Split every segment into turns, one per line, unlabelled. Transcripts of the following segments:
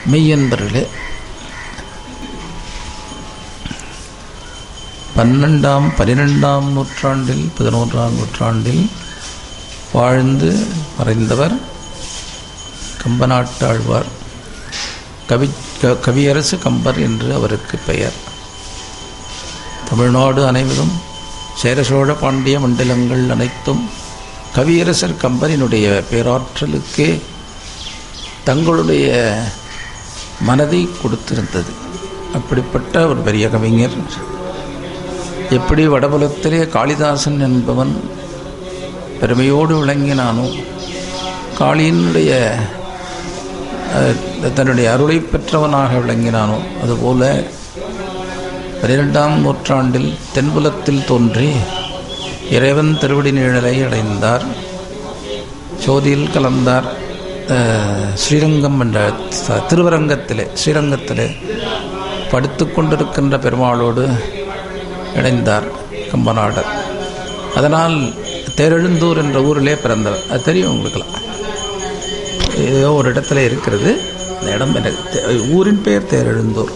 மெய்யன்பர்களே பன்னெண்டாம் பன்னிரெண்டாம் நூற்றாண்டில் பதினோன்றாம் நூற்றாண்டில் வாழ்ந்து மறைந்தவர் கம்பநாட்டாழ்வார் கவி க- கவியரசு கம்பர் என்று அவருக்கு பெயர் தமிழ்நாடு அனைவரும் சேர சோழ பாண்டிய மண்டலங்கள் அனைத்தும் கவியரசர் கம்பரினுடைய பேராற்றலுக்கு தங்களுடைய மனதை கொடுத்திருந்தது அப்படிப்பட்ட ஒரு பெரிய கவிஞர் எப்படி வடபுலத்திலே காளிதாசன் என்பவன் பெருமையோடு விளங்கினானோ காளியினுடைய அஹ், தன்னுடைய அருளை பெற்றவனாக விளங்கினானோ அதுபோல பன்னிரெண்டாம் நூற்றாண்டில் தென்புலத்தில் தோன்றி இறைவன் திருவடி நிழலை அடைந்தார் சோதியில் கலந்தார் அஹ், ஸ்ரீரங்கம் என்ற த- திருவரங்கத்திலே ஸ்ரீரங்கத்திலே படுத்து கொண்டிருக்கின்ற பெருமாளோடு இணைந்தார் கம்பநாடர் அதனால் தேரெழுந்தூர் என்ற ஊரிலே பிறந்தவர் அது தெரியும் உங்களுக்கெல்லாம் ஏதோ ஒரு இடத்துல இருக்கிறது அந்த இடம் எனக்கு தெ- ஊரின் பெயர் தேரெழுந்தூர்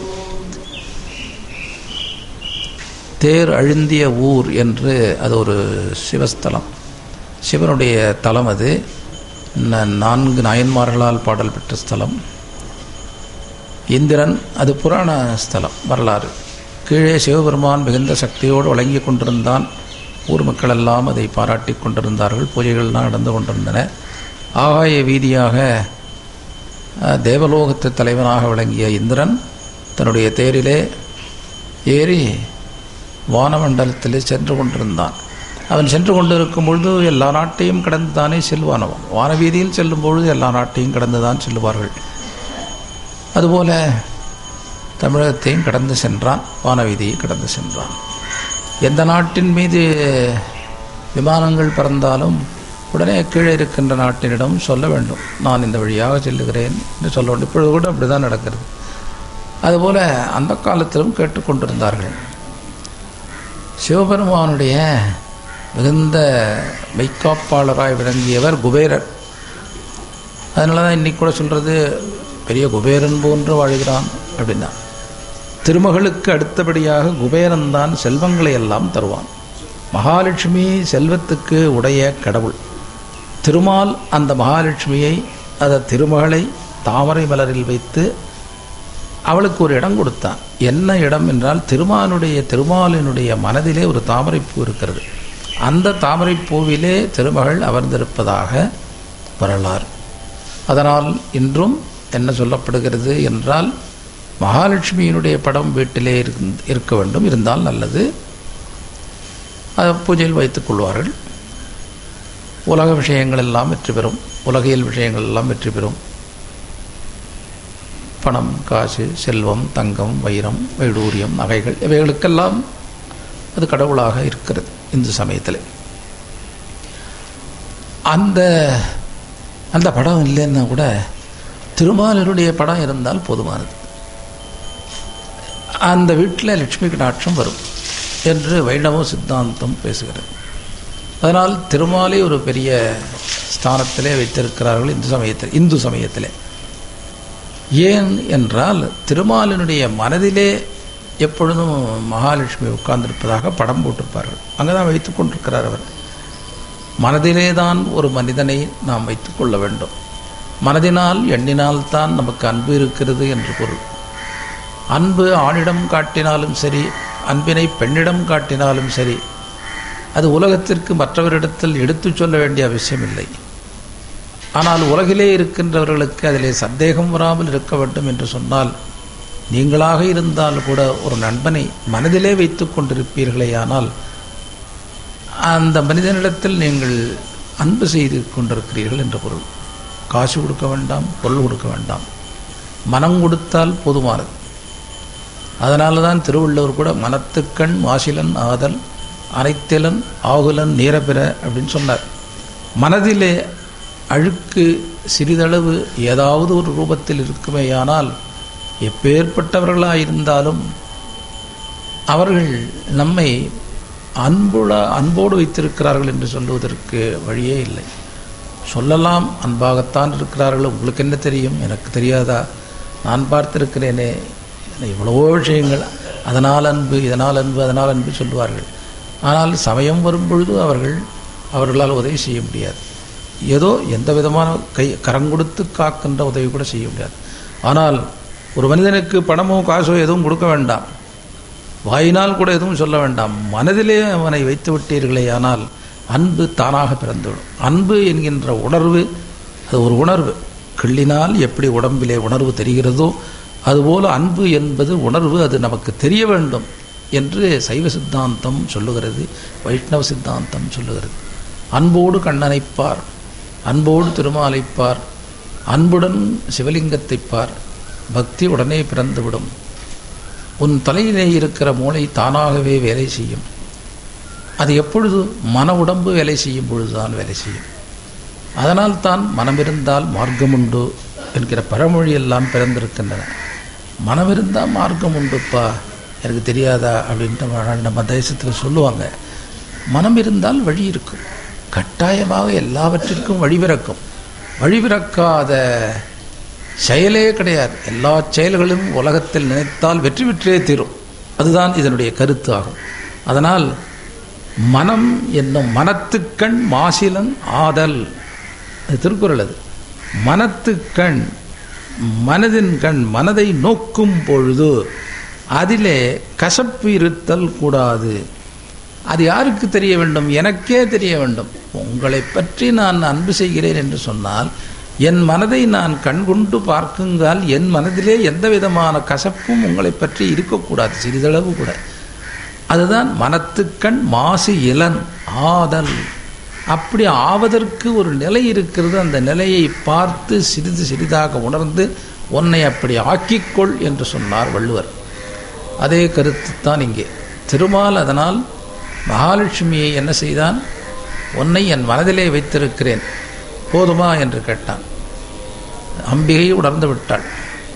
தேர் அழுந்திய ஊர் என்று அது ஒரு சிவஸ்தலம் சிவனுடைய தலம் அது ந- நான்கு நாயன்மார்களால் பாடல் பெற்ற ஸ்தலம் இந்திரன் அது புராண ஸ்தலம் வரலாறு கீழே சிவபெருமான் மிகுந்த சக்தியோடு வழங்கி கொண்டிருந்தான் ஊர் மக்களெல்லாம் அதை பாராட்டி கொண்டிருந்தார்கள் பூஜைகள்லாம் நடந்து கொண்டிருந்தன ஆகாய வீதியாக அஹ், தேவலோகத்து தலைவனாக விளங்கிய இந்திரன் தன்னுடைய தேரிலே ஏறி வானமண்டலத்திலே சென்று கொண்டிருந்தான் அவன் சென்று கொண்டிருக்கும் பொழுது எல்லா நாட்டையும் கடந்து தானே செல்வானவன் வானவீதியில் செல்லும் பொழுது எல்லா நாட்டையும் கடந்து தான் செல்வார்கள் அதுபோல தமிழகத்தையும் கடந்து சென்றான் வானவீதியை கடந்து சென்றான் எந்த நாட்டின் மீது விமானங்கள் பறந்தாலும் உடனே கீழே இருக்கின்ற நாட்டினிடம் சொல்ல வேண்டும் நான் இந்த வழியாக செல்லுகிறேன் என்று சொல்ல வேண்டும் இப்பொழுது கூட அப்படி தான் நடக்கிறது அதுபோல அந்த காலத்திலும் கேட்டுக்கொண்டிருந்தார்கள் சிவபெருமானுடைய மிகுந்த மெய்க்காப்பாளராய் விளங்கியவர் குபேரர் அதனால தான் இன்னைக்கு கூட சொல்கிறது பெரிய குபேரன் போன்று வாழ்கிறான் அப்படின்னா திருமகளுக்கு அடுத்தபடியாக குபேரன் தான் செல்வங்களை எல்லாம் தருவான் மகாலட்சுமி செல்வத்துக்கு உடைய கடவுள் திருமால் அந்த மகாலட்சுமியை அந்த திருமகளை தாமரை மலரில் வைத்து அவளுக்கு ஒரு இடம் கொடுத்தான் என்ன இடம் என்றால் திருமாலுடைய திருமாலினுடைய மனதிலே ஒரு தாமரைப்பூ இருக்கிறது அந்த தாமரைப்பூவிலே திருமகள் அமர்ந்திருப்பதாக வரலாறு அதனால் இன்றும் என்ன சொல்லப்படுகிறது என்றால் மகாலட்சுமியினுடைய படம் வீட்டிலே இருக்க- இருக்க வேண்டும் இருந்தால் நல்லது அதை பூஜையில் வைத்துக் கொள்வார்கள் உலக விஷயங்கள் எல்லாம் வெற்றி பெறும் உலகியல் விஷயங்கள் எல்லாம் வெற்றி பெறும் பணம் காசு செல்வம் தங்கம் வைரம் வைடூரியம் நகைகள் இவைகளுக்கெல்லாம் அது கடவுளாக இருக்கிறது இந்து சமயத்தில் அந்த அந்த படம் இல்லைன்னா கூட திருமாலருடைய படம் இருந்தால் போதுமானது அந்த வீட்டில் லட்சுமி கடாட்சம் வரும் என்று வைணவ சித்தாந்தம் பேசுகிறது அதனால் திருமாலை ஒரு பெரிய ஸ்தானத்திலே வைத்திருக்கிறார்கள் இந்து சமயத்தில் இந்து சமயத்திலே ஏன் என்றால் திருமாலினுடைய மனதிலே எப்பொழுதும் மகாலட்சுமி உட்கார்ந்திருப்பதாக படம் போட்டிருப்பார்கள் அங்கே தான் வைத்துக் கொண்டிருக்கிறார் அவர் மனதிலே தான் ஒரு மனிதனை நாம் வைத்துக் கொள்ள வேண்டும் மனதினால் எண்ணினால் தான் நமக்கு அன்பு இருக்கிறது என்று பொருள் அன்பு ஆணிடம் காட்டினாலும் சரி அன்பினை பெண்ணிடம் காட்டினாலும் சரி அது உலகத்திற்கு மற்றவரிடத்தில் எடுத்துச் சொல்ல வேண்டிய அவசியமில்லை ஆனால் உலகிலே இருக்கின்றவர்களுக்கு அதிலே சந்தேகம் வராமல் இருக்க வேண்டும் என்று சொன்னால் நீங்களாக இருந்தால் கூட ஒரு நண்பனை மனதிலே வைத்துக் கொண்டிருப்பீர்களேயானால் அந்த மனிதனிடத்தில் நீங்கள் அன்பு செய்து கொண்டிருக்கிறீர்கள் என்ற பொருள் காசு கொடுக்க வேண்டாம் பொருள் கொடுக்க வேண்டாம் மனம் கொடுத்தால் போதுமானது அதனால தான் திருவள்ளுவர் கூட மனத்துக்கண் மாசிலன் ஆதல் அனைத்திலன் ஆகுலன் நீரபிற அப்படின்னு சொன்னார் மனதிலே அழுக்கு சிறிதளவு ஏதாவது ஒரு ரூபத்தில் இருக்குமேயானால் எப்பேற்பட்டவர்களாக இருந்தாலும் அவர்கள் நம்மை அன்புட அன்போடு வைத்திருக்கிறார்கள் என்று சொல்லுவதற்கு வழியே இல்லை சொல்லலாம் அன்பாகத்தான் இருக்கிறார்கள் உங்களுக்கு என்ன தெரியும் எனக்கு தெரியாதா நான் பார்த்திருக்கிறேனே இவ்வளவோ விஷயங்கள் அதனால் அன்பு இதனால் அன்பு அதனால் அன்பு சொல்லுவார்கள் ஆனால் சமயம் வரும்பொழுது அவர்கள் அவர்களால் உதவி செய்ய முடியாது ஏதோ எந்த விதமான கை கரங்கொடுத்து காக்கின்ற உதவி கூட செய்ய முடியாது ஆனால் ஒரு மனிதனுக்கு பணமோ காசோ எதுவும் கொடுக்க வேண்டாம் வாயினால் கூட எதுவும் சொல்ல வேண்டாம் மனதிலே அவனை வைத்து விட்டீர்களே ஆனால் அன்பு தானாக பிறந்துவிடும் அன்பு என்கின்ற உணர்வு அது ஒரு உணர்வு கிள்ளினால் எப்படி உடம்பிலே உணர்வு தெரிகிறதோ அதுபோல அன்பு என்பது உணர்வு அது நமக்கு தெரிய வேண்டும் என்று சைவ சித்தாந்தம் சொல்லுகிறது வைஷ்ணவ சித்தாந்தம் சொல்லுகிறது அன்போடு கண்ணனைப்பார் அன்போடு திருமாலைப்பார் அன்புடன் சிவலிங்கத்தை பார் பக்தி உடனே பிறந்துவிடும் உன் தலையிலே இருக்கிற மூளை தானாகவே வேலை செய்யும் அது எப்பொழுது மன உடம்பு வேலை செய்யும் பொழுதுதான் வேலை செய்யும் அதனால் தான் மனமிருந்தால் மார்க்கம் உண்டு என்கிற பழமொழி எல்லாம் பிறந்திருக்கின்றன மனமிருந்தால் மார்க்கம் உண்டுப்பா எனக்கு தெரியாதா அப்படின்ட்டு நம்ம தேசத்தில் சொல்லுவாங்க மனம் இருந்தால் வழி இருக்கும் கட்டாயமாக எல்லாவற்றிற்கும் வழிபிறக்கும் வழிபிறக்காத செயலே கிடையாது எல்லா செயல்களும் உலகத்தில் நினைத்தால் வெற்றி பெற்றே தீரும் அதுதான் இதனுடைய கருத்து ஆகும் அதனால் மனம் என்னும் மனத்துக்கண் மாசிலன் ஆதல் அது திருக்குறள் அது மனத்துக்கண் மனதின் கண் மனதை நோக்கும் பொழுது அதிலே கசப்பு இருத்தல் கூடாது அது யாருக்கு தெரிய வேண்டும் எனக்கே தெரிய வேண்டும் உங்களை பற்றி நான் அன்பு செய்கிறேன் என்று சொன்னால் என் மனதை நான் கண்கொண்டு பார்க்குங்கால் என் மனதிலே எந்த விதமான கசப்பும் உங்களை பற்றி இருக்கக்கூடாது சிறிதளவு கூட அதுதான் மனத்துக்கண் மாசு இளன் ஆதல் அப்படி ஆவதற்கு ஒரு நிலை இருக்கிறது அந்த நிலையை பார்த்து சிறிது சிறிதாக உணர்ந்து உன்னை அப்படி ஆக்கிக்கொள் என்று சொன்னார் வள்ளுவர் அதே கருத்து தான் இங்கே திருமால் அதனால் மகாலட்சுமியை என்ன செய்தான் உன்னை என் மனதிலே வைத்திருக்கிறேன் போதுமா என்று கேட்டான் அம்பிகை உணர்ந்து விட்டாள்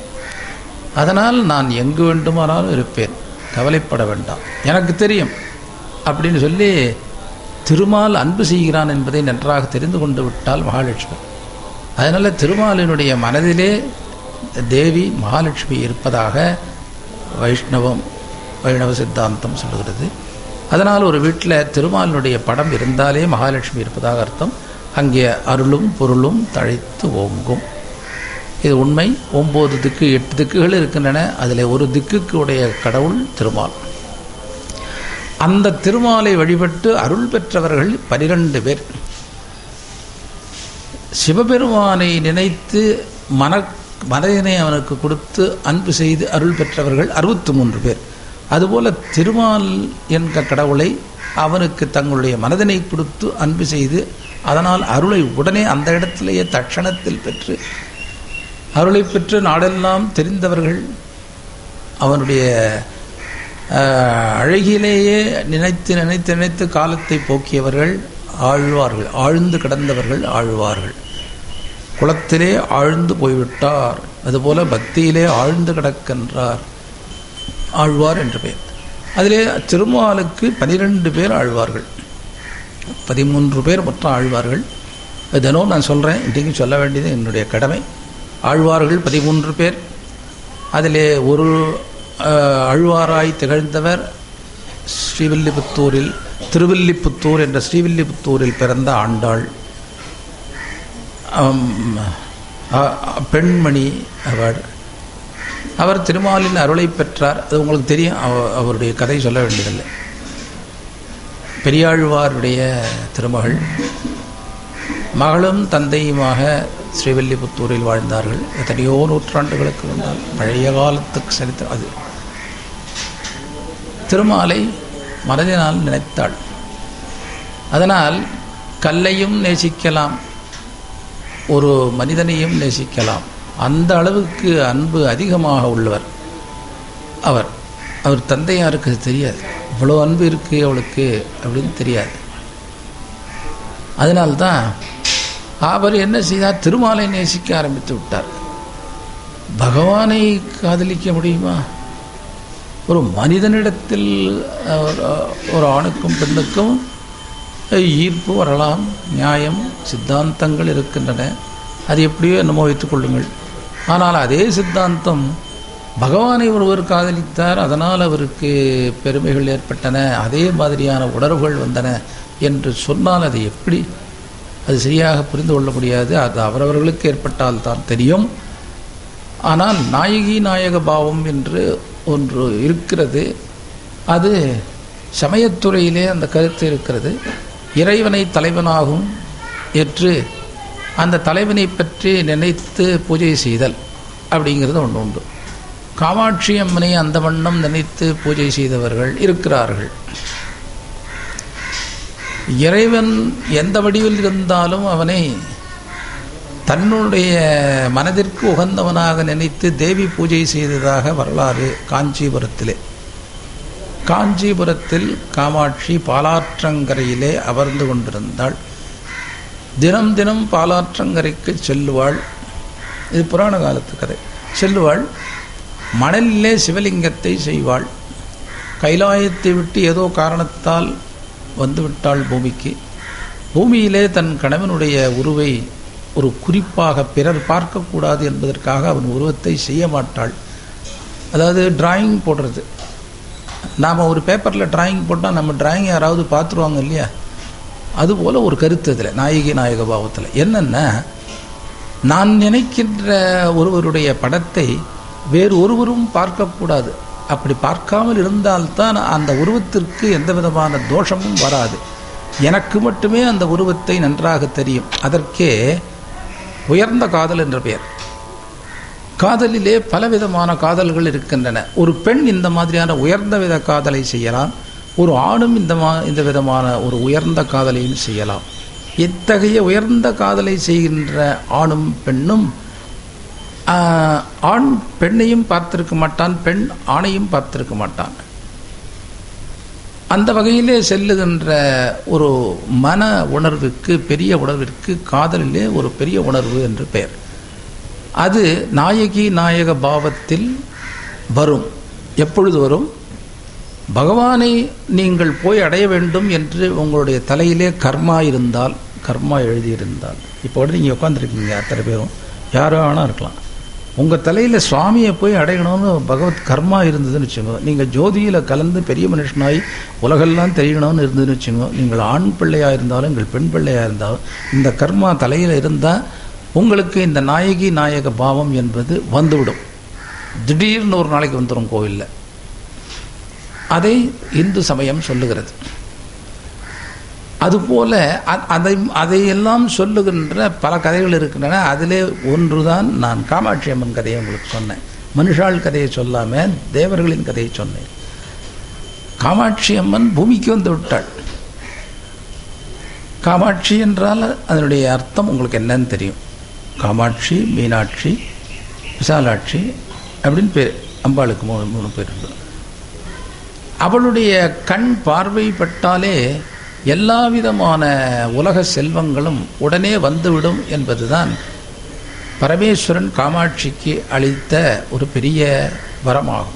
அதனால் நான் எங்கு வேண்டுமானாலும் இருப்பேன் கவலைப்பட வேண்டாம் எனக்கு தெரியும் அப்படின்னு சொல்லி திருமால் அன்பு செய்கிறான் என்பதை நன்றாக தெரிந்து கொண்டு விட்டால் மகாலட்சுமி அதனால் திருமாலினுடைய மனதிலே தேவி மகாலட்சுமி இருப்பதாக வைஷ்ணவம் வைணவ சித்தாந்தம் சொல்லுகிறது அதனால் ஒரு வீட்டில் திருமாலினுடைய படம் இருந்தாலே மகாலட்சுமி இருப்பதாக அர்த்தம் அங்கே அருளும் பொருளும் தழைத்து ஓங்கும் இது உண்மை ஒம்பது திக்கு எட்டு திக்குகள் இருக்கின்றன அதில் ஒரு திக்குக்கு உடைய கடவுள் திருமால் அந்த திருமாலை வழிபட்டு அருள் பெற்றவர்கள் பனிரெண்டு பேர் சிவபெருமானை நினைத்து மன மனதினை அவனுக்கு கொடுத்து அன்பு செய்து அருள் பெற்றவர்கள் அறுபத்தி மூன்று பேர் அதுபோல திருமால் என்க கடவுளை அவனுக்கு தங்களுடைய மனதினை கொடுத்து அன்பு செய்து அதனால் அருளை உடனே அந்த இடத்திலேயே தட்சணத்தில் பெற்று அருளை பெற்று நாடெல்லாம் தெரிந்தவர்கள் அவனுடைய அழகிலேயே நினைத்து நினைத்து நினைத்து காலத்தை போக்கியவர்கள் ஆழ்வார்கள் ஆழ்ந்து கிடந்தவர்கள் ஆழ்வார்கள் குளத்திலே ஆழ்ந்து போய்விட்டார் அதுபோல பக்தியிலே ஆழ்ந்து கிடக்கின்றார் ஆழ்வார் என்று பெயர் அதிலே திருமாலுக்கு பனிரெண்டு பேர் ஆழ்வார்கள் பதிமூன்று பேர் மொத்தம் ஆழ்வார்கள் தினம் நான் சொல்கிறேன் இன்றைக்கும் சொல்ல வேண்டியது என்னுடைய கடமை ஆழ்வார்கள் பதிமூன்று பேர் அதிலே ஒரு அழ்வாராய் திகழ்ந்தவர் ஸ்ரீவில்லிபுத்தூரில் திருவில்லிபுத்தூர் என்ற ஸ்ரீவில்லிபுத்தூரில் பிறந்த ஆண்டாள் பெண்மணி அவர் அவர் திருமாலின் அருளை பெற்றார் அது உங்களுக்கு தெரியும் அவருடைய கதை சொல்ல வேண்டியதில்லை பெரியாழ்வாருடைய திருமகள் மகளும் தந்தையுமாக ஸ்ரீவில்லிபுத்தூரில் வாழ்ந்தார்கள் எத்தனையோ நூற்றாண்டுகளுக்கு முன்னால் பழைய காலத்துக்கு சரித்திரம் அது திருமாலை மனதினால் நினைத்தாள் அதனால் கல்லையும் நேசிக்கலாம் ஒரு மனிதனையும் நேசிக்கலாம் அந்த அளவுக்கு அன்பு அதிகமாக உள்ளவர் அவர் அவர் தந்தையாருக்கு அது தெரியாது இவ்வளோ அன்பு இருக்குது அவளுக்கு அப்படின்னு தெரியாது அதனால்தான் அவர் என்ன செய்தார் திருமாலை நேசிக்க ஆரம்பித்து விட்டார் பகவானை காதலிக்க முடியுமா ஒரு மனிதனிடத்தில் ஒரு ஆணுக்கும் பெண்ணுக்கும் ஈர்ப்பு வரலாம் நியாயம் சித்தாந்தங்கள் இருக்கின்றன அது எப்படியோ என்னமோ வைத்துக் கொள்ளுங்கள் ஆனால் அதே சித்தாந்தம் பகவானை ஒருவர் காதலித்தார் அதனால் அவருக்கு பெருமைகள் ஏற்பட்டன அதே மாதிரியான உணர்வுகள் வந்தன என்று சொன்னால் அது எப்படி அது சரியாக புரிந்து கொள்ள முடியாது அது அவரவர்களுக்கு ஏற்பட்டால் தான் தெரியும் ஆனால் நாயகி நாயக பாவம் என்று ஒன்று இருக்கிறது அது சமயத்துறையிலே அந்த கருத்து இருக்கிறது இறைவனை தலைவனாகும் ஏற்று அந்த தலைவனை பற்றி நினைத்து பூஜை செய்தல் அப்படிங்கிறது ஒன்று உண்டு காமாட்சி அம்மனை அந்த வண்ணம் நினைத்து பூஜை செய்தவர்கள் இருக்கிறார்கள் இறைவன் எந்த வடிவில் இருந்தாலும் அவனை தன்னுடைய மனதிற்கு உகந்தவனாக நினைத்து தேவி பூஜை செய்ததாக வரலாறு காஞ்சிபுரத்திலே காஞ்சிபுரத்தில் காமாட்சி பாலாற்றங்கரையிலே அமர்ந்து கொண்டிருந்தாள் தினம் தினம் பாலாற்றங்கரைக்கு செல்லுவாள் இது புராண காலத்து கதை செல்லுவாள் மணலிலே சிவலிங்கத்தை செய்வாள் கைலாயத்தை விட்டு ஏதோ காரணத்தால் வந்துவிட்டாள் பூமிக்கு பூமியிலே தன் கணவனுடைய உருவை ஒரு குறிப்பாக பிறர் பார்க்கக்கூடாது என்பதற்காக அவன் உருவத்தை செய்ய மாட்டாள் அதாவது டிராயிங் போடுறது நாம் ஒரு பேப்பரில் டிராயிங் போட்டால் நம்ம டிராயிங் யாராவது பார்த்துருவாங்க இல்லையா அதுபோல் ஒரு கருத்து இதில் நாயகி நாயக பாவத்தில் என்னென்னா நான் நினைக்கின்ற ஒருவருடைய படத்தை வேறு ஒருவரும் பார்க்கக்கூடாது அப்படி பார்க்காமல் இருந்தால்தான் அந்த உருவத்திற்கு எந்த விதமான தோஷமும் வராது எனக்கு மட்டுமே அந்த உருவத்தை நன்றாக தெரியும் அதற்கே உயர்ந்த காதல் என்ற பெயர் காதலிலே பலவிதமான காதல்கள் இருக்கின்றன ஒரு பெண் இந்த மாதிரியான உயர்ந்த வித காதலை செய்யலாம் ஒரு ஆணும் இந்த மா இந்த விதமான ஒரு உயர்ந்த காதலையும் செய்யலாம் இத்தகைய உயர்ந்த காதலை செய்கின்ற ஆணும் பெண்ணும் ஆண் பெண்ணையும் பார்த்திருக்க மாட்டான் பெண் ஆணையும் பார்த்திருக்க மாட்டான் அந்த வகையிலே செல்லுகின்ற ஒரு மன உணர்வுக்கு பெரிய உணர்விற்கு காதலிலே ஒரு பெரிய உணர்வு என்று பெயர் அது நாயகி நாயக பாவத்தில் வரும் எப்பொழுது வரும் பகவானை நீங்கள் போய் அடைய வேண்டும் என்று உங்களுடைய தலையிலே கர்மா இருந்தால் கர்மா எழுதியிருந்தால் இப்போ நீங்கள் உட்காந்துருக்கீங்க அத்தனை பேரும் யாரோ வேணா இருக்கலாம் உங்கள் தலையில் சுவாமியை போய் அடையணும்னு பகவத் கர்மா இருந்ததுன்னு வச்சுக்கோ நீங்கள் ஜோதியில் கலந்து பெரிய மனுஷனாய் உலகெல்லாம் தெரியணும்னு இருந்ததுன்னு வச்சுக்கோ நீங்கள் ஆண் பிள்ளையாக இருந்தாலும் எங்கள் பெண் பிள்ளையாக இருந்தாலும் இந்த கர்மா தலையில் இருந்தால் உங்களுக்கு இந்த நாயகி நாயக பாவம் என்பது வந்துவிடும் திடீர்னு ஒரு நாளைக்கு வந்துடும் கோவிலில் அதை இந்து சமயம் சொல்லுகிறது அதுபோல அதை அதையெல்லாம் சொல்லுகின்ற பல கதைகள் இருக்கின்றன அதிலே ஒன்றுதான் நான் காமாட்சி அம்மன் கதையை உங்களுக்கு சொன்னேன் மனுஷாள் கதையை சொல்லாமல் தேவர்களின் கதையை சொன்னேன் காமாட்சி அம்மன் பூமிக்கு வந்து விட்டாள் காமாட்சி என்றால் அதனுடைய அர்த்தம் உங்களுக்கு என்னன்னு தெரியும் காமாட்சி மீனாட்சி விசாலாட்சி அப்படின்னு பேர் அம்பாளுக்கு மூணு மூணு பேர் இருக்கு அவளுடைய கண் பார்வைப்பட்டாலே எல்லா விதமான உலக செல்வங்களும் உடனே வந்துவிடும் என்பதுதான் பரமேஸ்வரன் காமாட்சிக்கு அளித்த ஒரு பெரிய வரமாகும்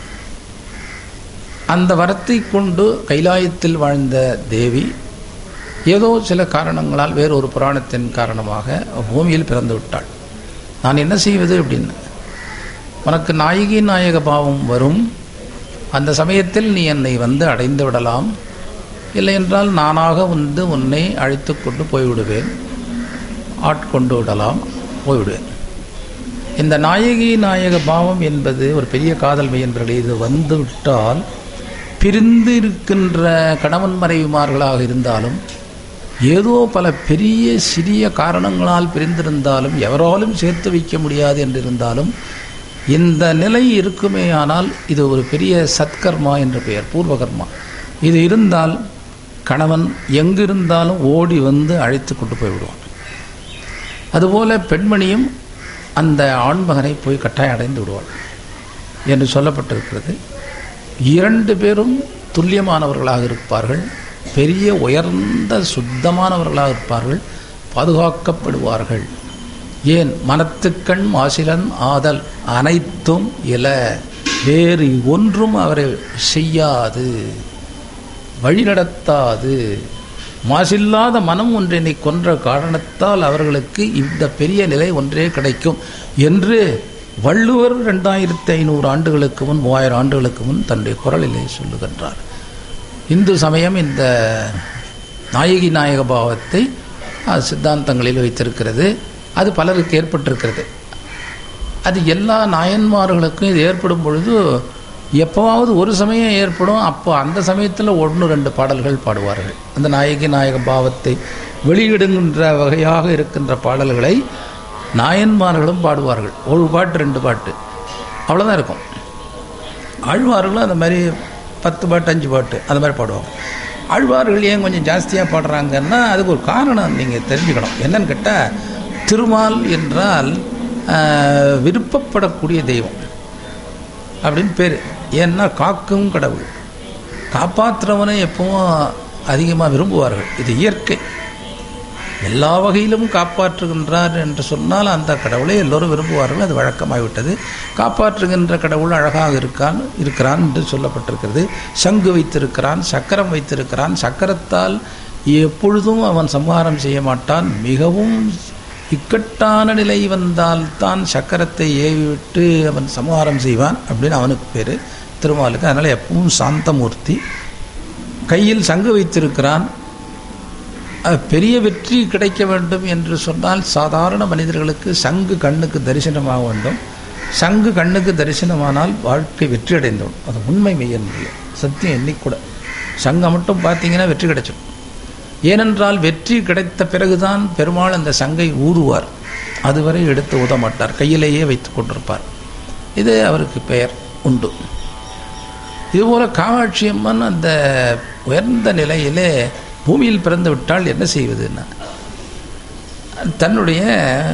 அந்த வரத்தை கொண்டு கைலாயத்தில் வாழ்ந்த தேவி ஏதோ சில காரணங்களால் வேறொரு புராணத்தின் காரணமாக பூமியில் பிறந்து விட்டாள் நான் என்ன செய்வது அப்படின்னு உனக்கு நாயகி நாயக பாவம் வரும் அந்த சமயத்தில் நீ என்னை வந்து அடைந்து விடலாம் இல்லை என்றால் நானாக வந்து உன்னை அழைத்து கொண்டு போய்விடுவேன் ஆட்கொண்டு விடலாம் போய்விடுவேன் இந்த நாயகி நாயக பாவம் என்பது ஒரு பெரிய காதல் மையன்பர்களே இது வந்து விட்டால் பிரிந்து இருக்கின்ற கணவன் மறைவுமார்களாக இருந்தாலும் ஏதோ பல பெரிய சிறிய காரணங்களால் பிரிந்திருந்தாலும் எவராலும் சேர்த்து வைக்க முடியாது என்றிருந்தாலும் இந்த நிலை இருக்குமே ஆனால் இது ஒரு பெரிய சத்கர்மா என்ற பெயர் பூர்வகர்மா இது இருந்தால் கணவன் எங்கிருந்தாலும் ஓடி வந்து அழைத்து கொண்டு போய்விடுவான் அதுபோல பெண்மணியும் அந்த ஆண்மகனை போய் கட்டாயம் அடைந்து விடுவாள் என்று சொல்லப்பட்டிருக்கிறது இரண்டு பேரும் துல்லியமானவர்களாக இருப்பார்கள் பெரிய உயர்ந்த சுத்தமானவர்களாக இருப்பார்கள் பாதுகாக்கப்படுவார்கள் ஏன் மனத்துக்கண் மாசிலன் ஆதல் அனைத்தும் இல வேறு ஒன்றும் அவரை செய்யாது வழிநடத்தாது மாசில்லாத மனம் ஒன்றினை கொன்ற காரணத்தால் அவர்களுக்கு இந்த பெரிய நிலை ஒன்றே கிடைக்கும் என்று வள்ளுவர் ரெண்டாயிரத்தி ஐநூறு ஆண்டுகளுக்கு முன் மூவாயிரம் ஆண்டுகளுக்கு முன் தன்னுடைய குரலிலே சொல்லுகின்றார் இந்து சமயம் இந்த நாயகி நாயக பாவத்தை அஹ், சித்தாந்தங்களில் வைத்திருக்கிறது அது பலருக்கு ஏற்பட்டிருக்கிறது அது எல்லா நாயன்மார்களுக்கும் இது ஏற்படும் பொழுது எப்போவாவது ஒரு சமயம் ஏற்படும் அப்போ அந்த சமயத்தில் ஒன்று ரெண்டு பாடல்கள் பாடுவார்கள் அந்த நாயகி நாயக பாவத்தை வெளியிடுகின்ற வகையாக இருக்கின்ற பாடல்களை நாயன்மார்களும் பாடுவார்கள் ஒரு பாட்டு ரெண்டு பாட்டு அவ்வளோதான் இருக்கும் ஆழ்வார்களும் அந்த மாதிரி பத்து பாட்டு அஞ்சு பாட்டு அந்த மாதிரி பாடுவாங்க ஆழ்வார்கள் ஏன் கொஞ்சம் ஜாஸ்தியாக பாடுறாங்கன்னா அதுக்கு ஒரு காரணம் நீங்கள் தெரிஞ்சுக்கணும் என்னன்னு கேட்டால் திருமால் என்றால் ஆஹ், விருப்பப்படக்கூடிய தெய்வம் அப்படின்னு பேர் ஏன்னா காக்கும் கடவுள் காப்பாற்றுறவனை எப்பவும் அதிகமாக விரும்புவார்கள் இது இயற்கை எல்லா வகையிலும் காப்பாற்றுகின்றார் என்று சொன்னால் அந்த கடவுளை எல்லோரும் விரும்புவார்கள் அது வழக்கமாகிவிட்டது காப்பாற்றுகின்ற கடவுள் அழகாக இருக்கான் இருக்கிறான் என்று சொல்லப்பட்டிருக்கிறது சங்கு வைத்திருக்கிறான் சக்கரம் வைத்திருக்கிறான் சக்கரத்தால் எப்பொழுதும் அவன் சம்ஹாரம் செய்ய மாட்டான் மிகவும் இக்கட்டான நிலை வந்தால் தான் சக்கரத்தை ஏவிவிட்டு அவன் சம்ஹாரம் செய்வான் அப்படின்னு அவனுக்கு பேர் திருமாலுக்கு அதனால் எப்பவும் சாந்தமூர்த்தி கையில் சங்கு வைத்திருக்கிறான் அது பெரிய வெற்றி கிடைக்க வேண்டும் என்று சொன்னால் சாதாரண மனிதர்களுக்கு சங்கு கண்ணுக்கு தரிசனமாக வேண்டும் சங்கு கண்ணுக்கு தரிசனமானால் வாழ்க்கை வெற்றி அடைந்தோம் அது உண்மை மெய்யன்றிய சத்தியம் என்னைக்கூட சங்கை மட்டும் பார்த்தீங்கன்னா வெற்றி கிடைச்சிடும் ஏனென்றால் வெற்றி கிடைத்த பிறகுதான் பெருமாள் அந்த சங்கை ஊதுவார் அதுவரை எடுத்து ஊத மாட்டார் கையிலேயே வைத்து கொண்டிருப்பார் இது அவருக்கு பெயர் உண்டு இதுபோல காமாட்சி அம்மன் அந்த உயர்ந்த நிலையிலே பூமியில் பிறந்து விட்டால் என்ன செய்வதுன்னா தன்னுடைய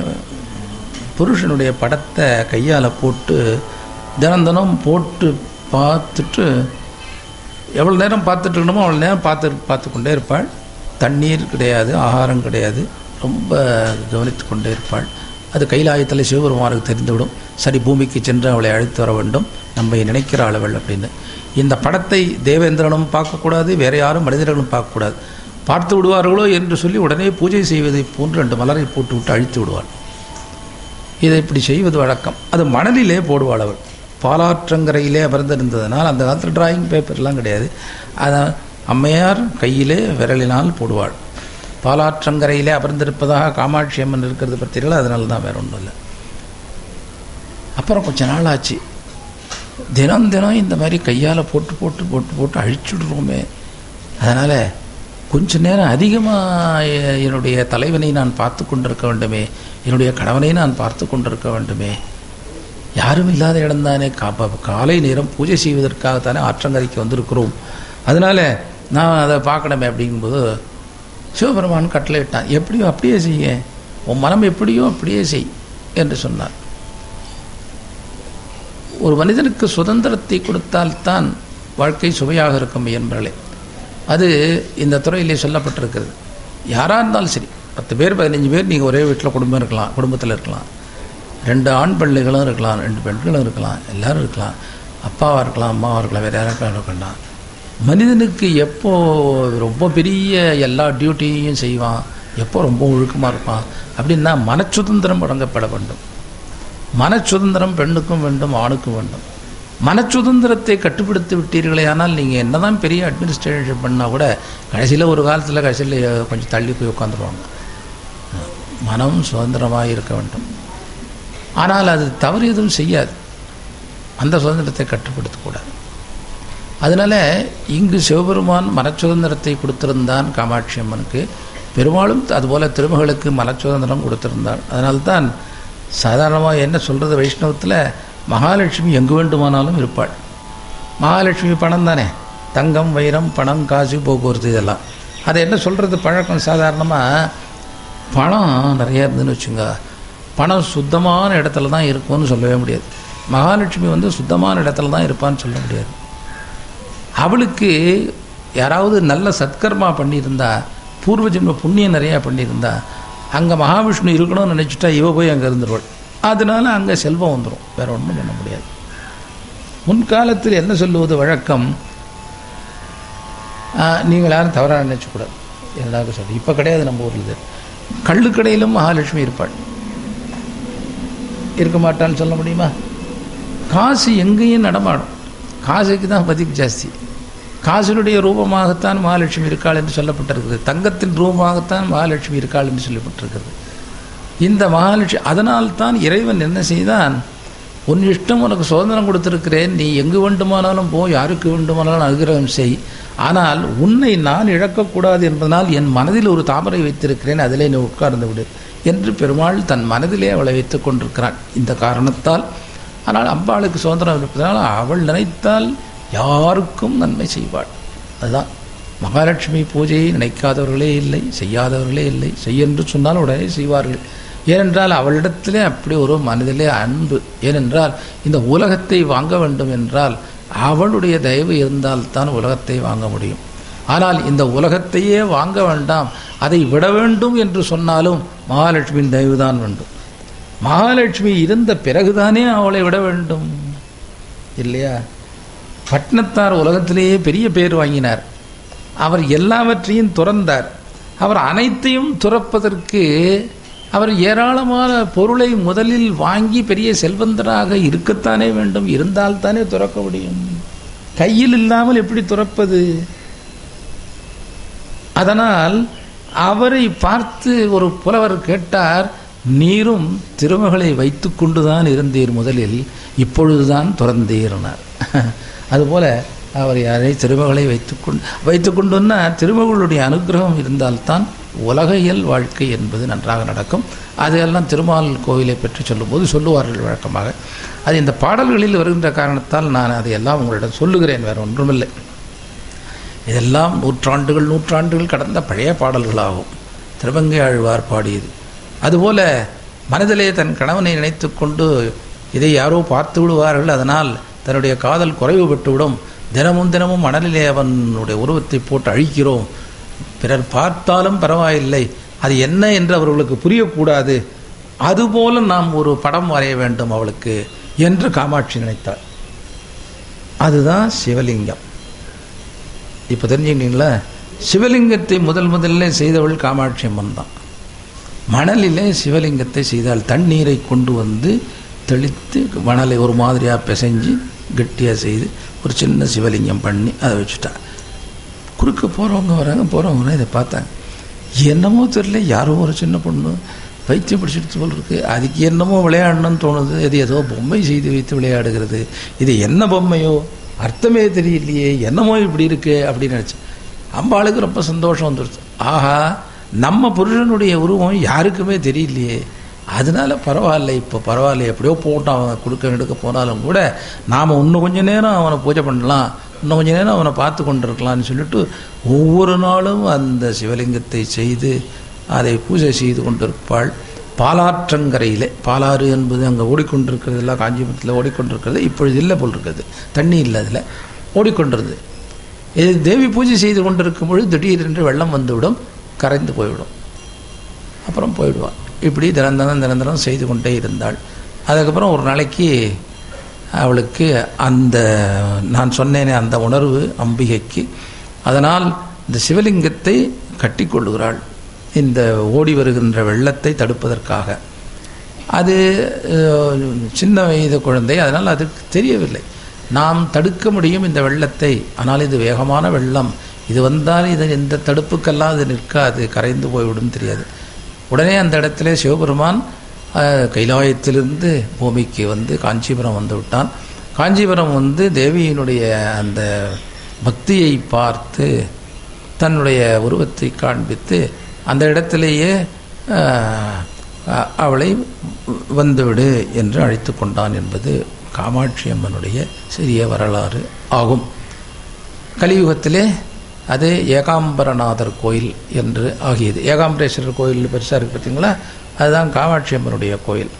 புருஷனுடைய படத்தை கையால் போட்டு தினம் தினம் போட்டு பார்த்துட்டு எவ்வளோ நேரம் பார்த்துட்டு இருக்கணுமோ அவ்வளோ நேரம் பார்த்து பார்த்து கொண்டே இருப்பாள் தண்ணீர் கிடையாது ஆகாரம் கிடையாது ரொம்ப கவனித்து கொண்டே இருப்பாள் அது கைலாயத்தில் சிவபெருமானுக்கு தெரிந்துவிடும் சரி பூமிக்கு சென்று அவளை அழைத்து வர வேண்டும் நம்மை நினைக்கிறாள் அவள் அப்படின்னு இந்த படத்தை தேவேந்திரனும் பார்க்கக்கூடாது வேற யாரும் மனிதர்களும் பார்க்கக்கூடாது பார்த்து விடுவார்களோ என்று சொல்லி உடனே பூஜை செய்வதை போன்று ரெண்டு மலரை போட்டு விட்டு அழித்து விடுவாள் இதை இப்படி செய்வது வழக்கம் அது மணலிலே போடுவாள் அவள் பாலாற்றங்கரையிலே அமர்ந்திருந்ததனால் அந்த காலத்தில் டிராயிங் பேப்பர்லாம் கிடையாது அதை அம்மையார் கையிலே விரலினால் போடுவாள் பாலாற்றங்கரையிலே அமர்ந்திருப்பதாக காமாட்சி அம்மன் இருக்கிறது பற்றிகள் அதனால தான் வேற ஒன்றும் இல்லை அப்புறம் கொஞ்ச நாள் ஆச்சு தினம் தினம் இந்த மாதிரி கையால் போட்டு போட்டு போட்டு போட்டு அழிச்சுடுறோமே அதனால் கொஞ்ச நேரம் அதிகமாக என்னுடைய தலைவனை நான் பார்த்து கொண்டிருக்க வேண்டுமே என்னுடைய கணவனை நான் பார்த்து கொண்டிருக்க வேண்டுமே யாரும் இல்லாத இடம்தானே கா காலை நேரம் பூஜை செய்வதற்காகத்தானே ஆற்றங்கரைக்கு வந்திருக்கிறோம் அதனால் நான் அதை பார்க்கணுமே அப்படிங்கும்போது சிவபெருமான் கட்டளையிட்டான் எப்படியோ அப்படியே செய்ய உன் மனம் எப்படியோ அப்படியே செய் என்று சொன்னார் ஒரு மனிதனுக்கு சுதந்திரத்தை கொடுத்தால்தான் வாழ்க்கை சுவையாக இருக்கும் என்பர்களே அது இந்த துறையிலே சொல்லப்பட்டிருக்கிறது யாராக இருந்தாலும் சரி பத்து பேர் பதினஞ்சு பேர் நீங்கள் ஒரே வீட்டில் குடும்பம் இருக்கலாம் குடும்பத்தில் இருக்கலாம் ரெண்டு ஆண் பிள்ளைகளும் இருக்கலாம் ரெண்டு பெண்களும் இருக்கலாம் எல்லாரும் இருக்கலாம் அப்பாவாக இருக்கலாம் அம்மாவாக இருக்கலாம் வேறு யாராவது இருக்கலாம் மனிதனுக்கு எப்போ ரொம்ப பெரிய எல்லா டியூட்டியையும் செய்வான் எப்போ ரொம்ப ஒழுக்கமாக இருப்பான் அப்படின்னா மனச்சுதந்திரம் வழங்கப்பட வேண்டும் மனச்சுதந்திரம் பெண்ணுக்கும் வேண்டும் ஆணுக்கும் வேண்டும் மனச்சுதந்திரத்தை கட்டுப்படுத்தி விட்டீர்களே ஆனால் நீங்கள் என்னதான் பெரிய அட்மினிஸ்ட்ரேஷன் பண்ணால் கூட கடைசியில் ஒரு காலத்தில் கடைசியில் கொஞ்சம் தள்ளி போய் உட்காந்துருவாங்க மனம் சுதந்திரமாக இருக்க வேண்டும் ஆனால் அது தவறு எதுவும் செய்யாது அந்த சுதந்திரத்தை கட்டுப்படுத்தக்கூடாது அதனால் இங்கு சிவபெருமான் மனச்சுதந்திரத்தை கொடுத்திருந்தான் காமாட்சி அம்மனுக்கு பெருமாளும் அதுபோல் திருமகளுக்கு மனச்சுதந்திரம் கொடுத்திருந்தாள் அதனால்தான் சாதாரணமாக என்ன சொல்கிறது வைஷ்ணவத்தில் மகாலட்சுமி எங்கு வேண்டுமானாலும் இருப்பாள் மகாலட்சுமி பணம் தானே தங்கம் வைரம் பணம் காசு போக்குவரத்து இதெல்லாம் அதை என்ன சொல்கிறது பழக்கம் சாதாரணமாக பணம் நிறையா இருந்துன்னு வச்சுங்க பணம் சுத்தமான இடத்துல தான் இருக்கும்னு சொல்லவே முடியாது மகாலட்சுமி வந்து சுத்தமான இடத்துல தான் இருப்பான்னு சொல்ல முடியாது அவளுக்கு யாராவது நல்ல சத்கர்மா பண்ணியிருந்தா பூர்வ ஜென்ம புண்ணியம் நிறையா பண்ணியிருந்தா அங்கே மகாவிஷ்ணு இருக்கணும்னு நினச்சிட்டா இவ போய் அங்கே இருந்துருவாள் அதனால அங்கே செல்வம் வந்துடும் வேற ஒன்றும் பண்ண முடியாது முன்காலத்தில் என்ன சொல்லுவது வழக்கம் ஆஹ், நீங்கள் யாரும் தவறாக நினைச்சக்கூடாது என்னடாக சொல்லி இப்போ கிடையாது நம்ம ஊரில் இது கள்ளுக்கடையிலும் மகாலட்சுமி இருப்பாள் இருக்க மாட்டான்னு சொல்ல முடியுமா காசு எங்கேயும் நடமாடும் காசுக்கு தான் மதிப்பு ஜாஸ்தி காசினுடைய ரூபமாகத்தான் மகாலட்சுமி இருக்காள் என்று சொல்லப்பட்டிருக்கிறது தங்கத்தின் ரூபமாகத்தான் மகாலட்சுமி இருக்காள் என்று சொல்லப்பட்டிருக்கிறது இந்த மகாலட்சுமி அதனால்தான் இறைவன் என்ன செய்தான் உன் இஷ்டம் உனக்கு சுதந்திரம் கொடுத்திருக்கிறேன் நீ எங்கு வேண்டுமானாலும் போ யாருக்கு வேண்டுமானாலும் அனுகிரகம் செய் ஆனால் உன்னை நான் இழக்கக்கூடாது என்பதனால் என் மனதில் ஒரு தாமரை வைத்திருக்கிறேன் அதிலே நீ உட்கார்ந்து விடு என்று பெருமாள் தன் மனதிலே அவளை வைத்துக் கொண்டிருக்கிறான் இந்த காரணத்தால் ஆனால் அம்பாளுக்கு சுதந்திரம் இருப்பதனால் அவள் நினைத்தால் யாருக்கும் நன்மை செய்வாள் அதுதான் மகாலட்சுமி பூஜையை நினைக்காதவர்களே இல்லை செய்யாதவர்களே இல்லை செய்யென்று சொன்னால் உடனே செய்வார்கள் ஏனென்றால் அவளிடத்திலே அப்படி ஒரு மனதிலே அன்பு ஏனென்றால் இந்த உலகத்தை வாங்க வேண்டும் என்றால் அவளுடைய தயவு இருந்தால்தான் உலகத்தை வாங்க முடியும் ஆனால் இந்த உலகத்தையே வாங்க வேண்டாம் அதை விட வேண்டும் என்று சொன்னாலும் மகாலட்சுமியின் தயவுதான் வேண்டும் மகாலட்சுமி இருந்த பிறகுதானே அவளை விட வேண்டும் இல்லையா பட்னத்தார் உலகத்திலேயே பெரிய பேர் வாங்கினார் அவர் எல்லாவற்றையும் துறந்தார் அவர் அனைத்தையும் துறப்பதற்கு அவர் ஏராளமான பொருளை முதலில் வாங்கி பெரிய செல்வந்தராக இருக்கத்தானே வேண்டும் இருந்தால்தானே துறக்க முடியும் கையில் இல்லாமல் எப்படி துறப்பது அதனால் அவரை பார்த்து ஒரு புலவர் கேட்டார் நீரும் திருமகளை வைத்துக்கொண்டுதான் இருந்தீர் முதலில் இப்பொழுதுதான் துறந்தீர்னார் அதுபோல அவர் யாரை திருமகளை வைத்துக்கொண்டு வைத்துக்கொண்டுன்னா திருமகளுடைய அனுகிரகம் இருந்தால்தான் உலகையல் வாழ்க்கை என்பது நன்றாக நடக்கும் அதையெல்லாம் திருமால் கோவிலை பற்றி சொல்லும்போது சொல்லுவார்கள் வழக்கமாக அது இந்த பாடல்களில் வருகின்ற காரணத்தால் நான் அதையெல்லாம் உங்களிடம் சொல்லுகிறேன் வேறு ஒன்றுமில்லை இதெல்லாம் நூற்றாண்டுகள் நூற்றாண்டுகள் கடந்த பழைய பாடல்களாகும் திருவங்கை ஆழ்வார் பாடியது அதுபோல மனதிலே தன் கணவனை நினைத்து கொண்டு இதை யாரோ பார்த்து விடுவார்கள் அதனால் தன்னுடைய காதல் குறைவு பெற்றுவிடும் தினமும் தினமும் மணலிலே அவனுடைய உருவத்தை போட்டு அழிக்கிறோம் பிறர் பார்த்தாலும் பரவாயில்லை அது என்ன என்று அவர்களுக்கு புரியக்கூடாது அதுபோல நாம் ஒரு படம் வரைய வேண்டும் அவளுக்கு என்று காமாட்சி நினைத்தாள் அதுதான் சிவலிங்கம் இப்போ தெரிஞ்சுக்கிட்டீங்களா சிவலிங்கத்தை முதல் முதல்ல செய்தவள் காமாட்சி அம்மன் தான் மணலிலே சிவலிங்கத்தை செய்தால் தண்ணீரை கொண்டு வந்து தெளித்து மணலை ஒரு மாதிரியாக பிசைஞ்சு கெட்டியாக செய்து ஒரு சின்ன சிவலிங்கம் பண்ணி அதை வச்சுட்டா குறுக்க போகிறவங்க வராங்க போகிறவங்க வராங்க இதை பார்த்தாங்க என்னமோ தெரியல யாரோ ஒரு சின்ன பொண்ணு பைத்தியம் பிடிச்சிட்டு போல் இருக்கு அதுக்கு என்னமோ விளையாடணும்னு தோணுது இது ஏதோ பொம்மை செய்து வைத்து விளையாடுகிறது இது என்ன பொம்மையோ அர்த்தமே தெரியலையே என்னமோ இப்படி இருக்கு அப்படின்னு நினச்சேன் அம்பாளுக்கு ரொம்ப சந்தோஷம் வந்துடுச்சு ஆஹா நம்ம புருஷனுடைய உருவம் யாருக்குமே தெரியலையே அதனால பரவாயில்ல இப்போ பரவாயில்ல எப்படியோ போட்டான் அவன் கொடுக்க எடுக்க போனாலும் கூட நாம் இன்னும் கொஞ்ச நேரம் அவனை பூஜை பண்ணலாம் இன்னும் கொஞ்ச நேரம் அவனை பார்த்து கொண்டிருக்கலாம்னு சொல்லிட்டு ஒவ்வொரு நாளும் அந்த சிவலிங்கத்தை செய்து அதை பூஜை செய்து கொண்டிருப்பாள் பாலாற்றங்கரையிலே பாலாறு என்பது அங்கே ஓடிக்கொண்டிருக்கிறது எல்லாம் காஞ்சிபுரத்தில் ஓடிக்கொண்டிருக்கிறது இப்பொழுது இல்லை போல் இருக்குது தண்ணி இல்லை அதில் ஓடிக்கொண்டிருது இது தேவி பூஜை செய்து கொண்டிருக்கும் பொழுது திடீரென்று வெள்ளம் வந்துவிடும் கரைந்து போய்விடும் அப்புறம் போயிடுவாள் இப்படி தினம் தினம் தினம் தினம் செய்து கொண்டே இருந்தாள் அதுக்கப்புறம் ஒரு நாளைக்கு அவளுக்கு அந்த நான் சொன்னேனே அந்த உணர்வு அம்பிகைக்கு அதனால் இந்த சிவலிங்கத்தை கட்டிக்கொள்ளுகிறாள் இந்த ஓடி வருகின்ற வெள்ளத்தை தடுப்பதற்காக அது அஹ், சின்ன வயது குழந்தை அதனால் அதுக்கு தெரியவில்லை நாம் தடுக்க முடியும் இந்த வெள்ளத்தை ஆனால் இது வேகமான வெள்ளம் இது வந்தால் இது இந்த தடுப்புக்கெல்லாம் அது நிற்காது கரைந்து போய்விடும் தெரியாது உடனே அந்த இடத்துல சிவபெருமான் அஹ், கைலாயத்திலிருந்து பூமிக்கு வந்து காஞ்சிபுரம் வந்து விட்டான் காஞ்சிபுரம் வந்து தேவியினுடைய அந்த பக்தியை பார்த்து தன்னுடைய உருவத்தை காண்பித்து அந்த இடத்திலேயே அஹ், அ- அவளை வந்துவிடு என்று அழைத்து கொண்டான் என்பது காமாட்சி அம்மனுடைய சிறிய வரலாறு ஆகும் கலியுகத்திலே அது ஏகாம்பரநாதர் கோயில் என்று ஆகியது ஏகாம்பரேஸ்வரர் கோயில் பெருசாக இருக்குது பார்த்தீங்களா அதுதான் காமாட்சி அம்மனுடைய கோயில்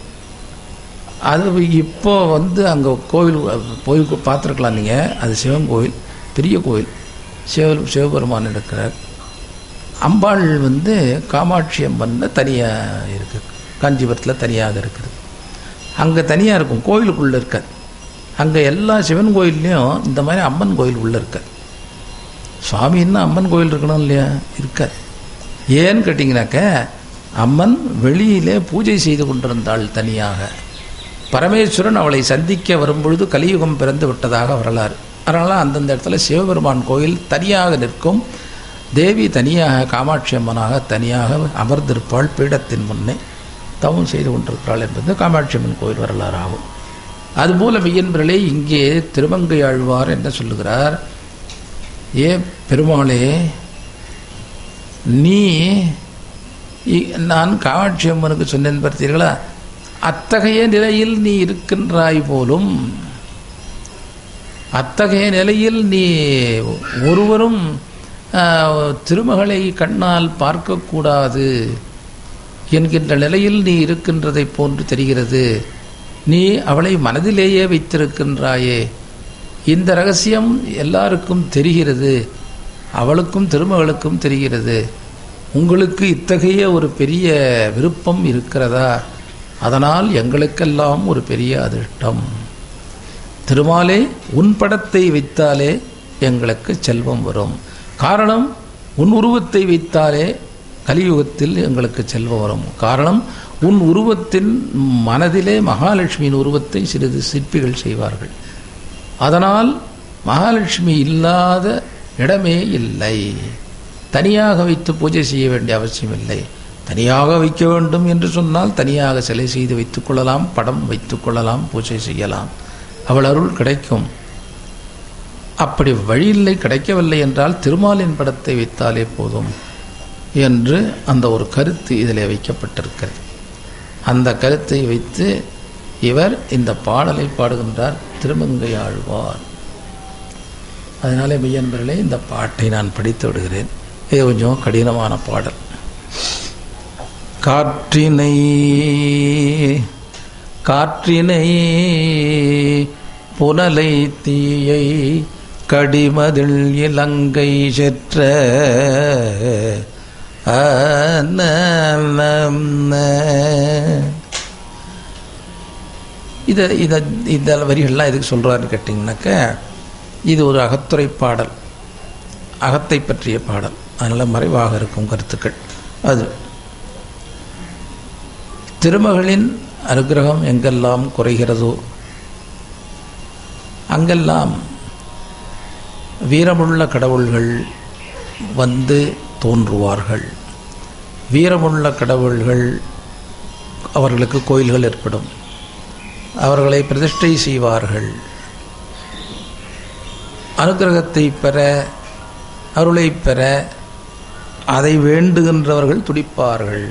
அது இப்போ வந்து அங்கே கோவில் போய் பார்த்துருக்கலாம் நீங்கள் அது சிவன் கோவில் பெரிய கோவில் சிவ சிவபெருமான் இருக்கிறார் அம்பாள் வந்து காமாட்சி அம்மன் தனியாக இருக்குது காஞ்சிபுரத்தில் தனியாக இருக்குது அங்கே தனியாக இருக்கும் கோவிலுக்குள்ளே இருக்காது அங்கே எல்லா சிவன் கோயில்லையும் இந்த மாதிரி அம்மன் கோயில் உள்ளே இருக்காது சுவாமின்னா அம்மன் கோயில் இருக்கணும் இல்லையா இருக்காது ஏன்னு கேட்டிங்கனாக்க அம்மன் வெளியிலே பூஜை செய்து கொண்டிருந்தாள் தனியாக பரமேஸ்வரன் அவளை சந்திக்க வரும்பொழுது கலியுகம் பிறந்து விட்டதாக வரலாறு அதனால் அந்தந்த இடத்துல சிவபெருமான் கோயில் தனியாக நிற்கும் தேவி தனியாக காமாட்சி அம்மனாக தனியாக அமர்ந்திருப்பாள் பீடத்தின் முன்னே தவம் செய்து கொண்டிருக்கிறாள் என்பது காமாட்சி அம்மன் கோயில் வரலாறு ஆகும் அதுபோல மெய்யன்பர்களே இங்கே திருமங்கை ஆழ்வார் என்ன சொல்லுகிறார் ஏ பெருமாளே நீ இ- நான் காமாட்சி அம்மனுக்கு சொன்னேன் பார்த்தீர்களா அத்தகைய நிலையில் நீ இருக்கின்றாய் போலும் அத்தகைய நிலையில் நீ ஒருவரும் ஆ, திருமகளை கண்ணால் பார்க்கக்கூடாது என்கின்ற நிலையில் நீ இருக்கின்றதைப் போன்று தெரிகிறது நீ அவளை மனதிலேயே வைத்திருக்கின்றாயே இந்த ரகசியம் எல்லாருக்கும் தெரிகிறது அவளுக்கும் திருமகளுக்கும் தெரிகிறது உங்களுக்கு இத்தகைய ஒரு பெரிய விருப்பம் இருக்கிறதா அதனால் எங்களுக்கெல்லாம் ஒரு பெரிய அதிர்ஷ்டம் திருமாலே உன் படத்தை வைத்தாலே எங்களுக்கு செல்வம் வரும் காரணம் உன் உருவத்தை வைத்தாலே கலியுகத்தில் எங்களுக்கு செல்வம் வரும் காரணம் உன் உருவத்தின் மனதிலே மகாலட்சுமியின் உருவத்தை சிறிது சிற்பிகள் செய்வார்கள் அதனால் மகாலட்சுமி இல்லாத இடமே இல்லை தனியாக வைத்து பூஜை செய்ய வேண்டிய அவசியம் இல்லை தனியாக வைக்க வேண்டும் என்று சொன்னால் தனியாக சிலை செய்து வைத்துக் கொள்ளலாம் படம் வைத்துக் கொள்ளலாம் பூஜை செய்யலாம் அவள் அருள் கிடைக்கும் அப்படி வழியில்லை கிடைக்கவில்லை என்றால் திருமாலின் படத்தை வைத்தாலே போதும் என்று அந்த ஒரு கருத்து இதில் வைக்கப்பட்டிருக்கிறது அந்த கருத்தை வைத்து இவர் இந்த பாடலை பாடுகின்றார் திருமங்கை ஆழ்வார் அதனாலே மெய்யன்பர்களே இந்த பாட்டை நான் படித்து விடுகிறேன் இது கொஞ்சம் கடினமான பாடல் காற்றினை காற்றினை புனலை தீயை கடிமதில் இலங்கை செற்ற இதை இதை இந்த வரிகள்லாம் எதுக்கு சொல்கிறாருன்னு கேட்டிங்கனாக்க இது ஒரு அகத்துறை பாடல் அகத்தை பற்றிய பாடல் அதனால் மறைவாக இருக்கும் கருத்துக்கள் அது திருமகளின் அனுகிரகம் எங்கெல்லாம் குறைகிறதோ அங்கெல்லாம் வீரமுள்ள கடவுள்கள் வந்து தோன்றுவார்கள் வீரமுள்ள கடவுள்கள் அவர்களுக்கு கோயில்கள் ஏற்படும் அவர்களை பிரதிஷ்டை செய்வார்கள் அனுகிரகத்தை பெற அருளை பெற அதை வேண்டுகின்றவர்கள் துடிப்பார்கள்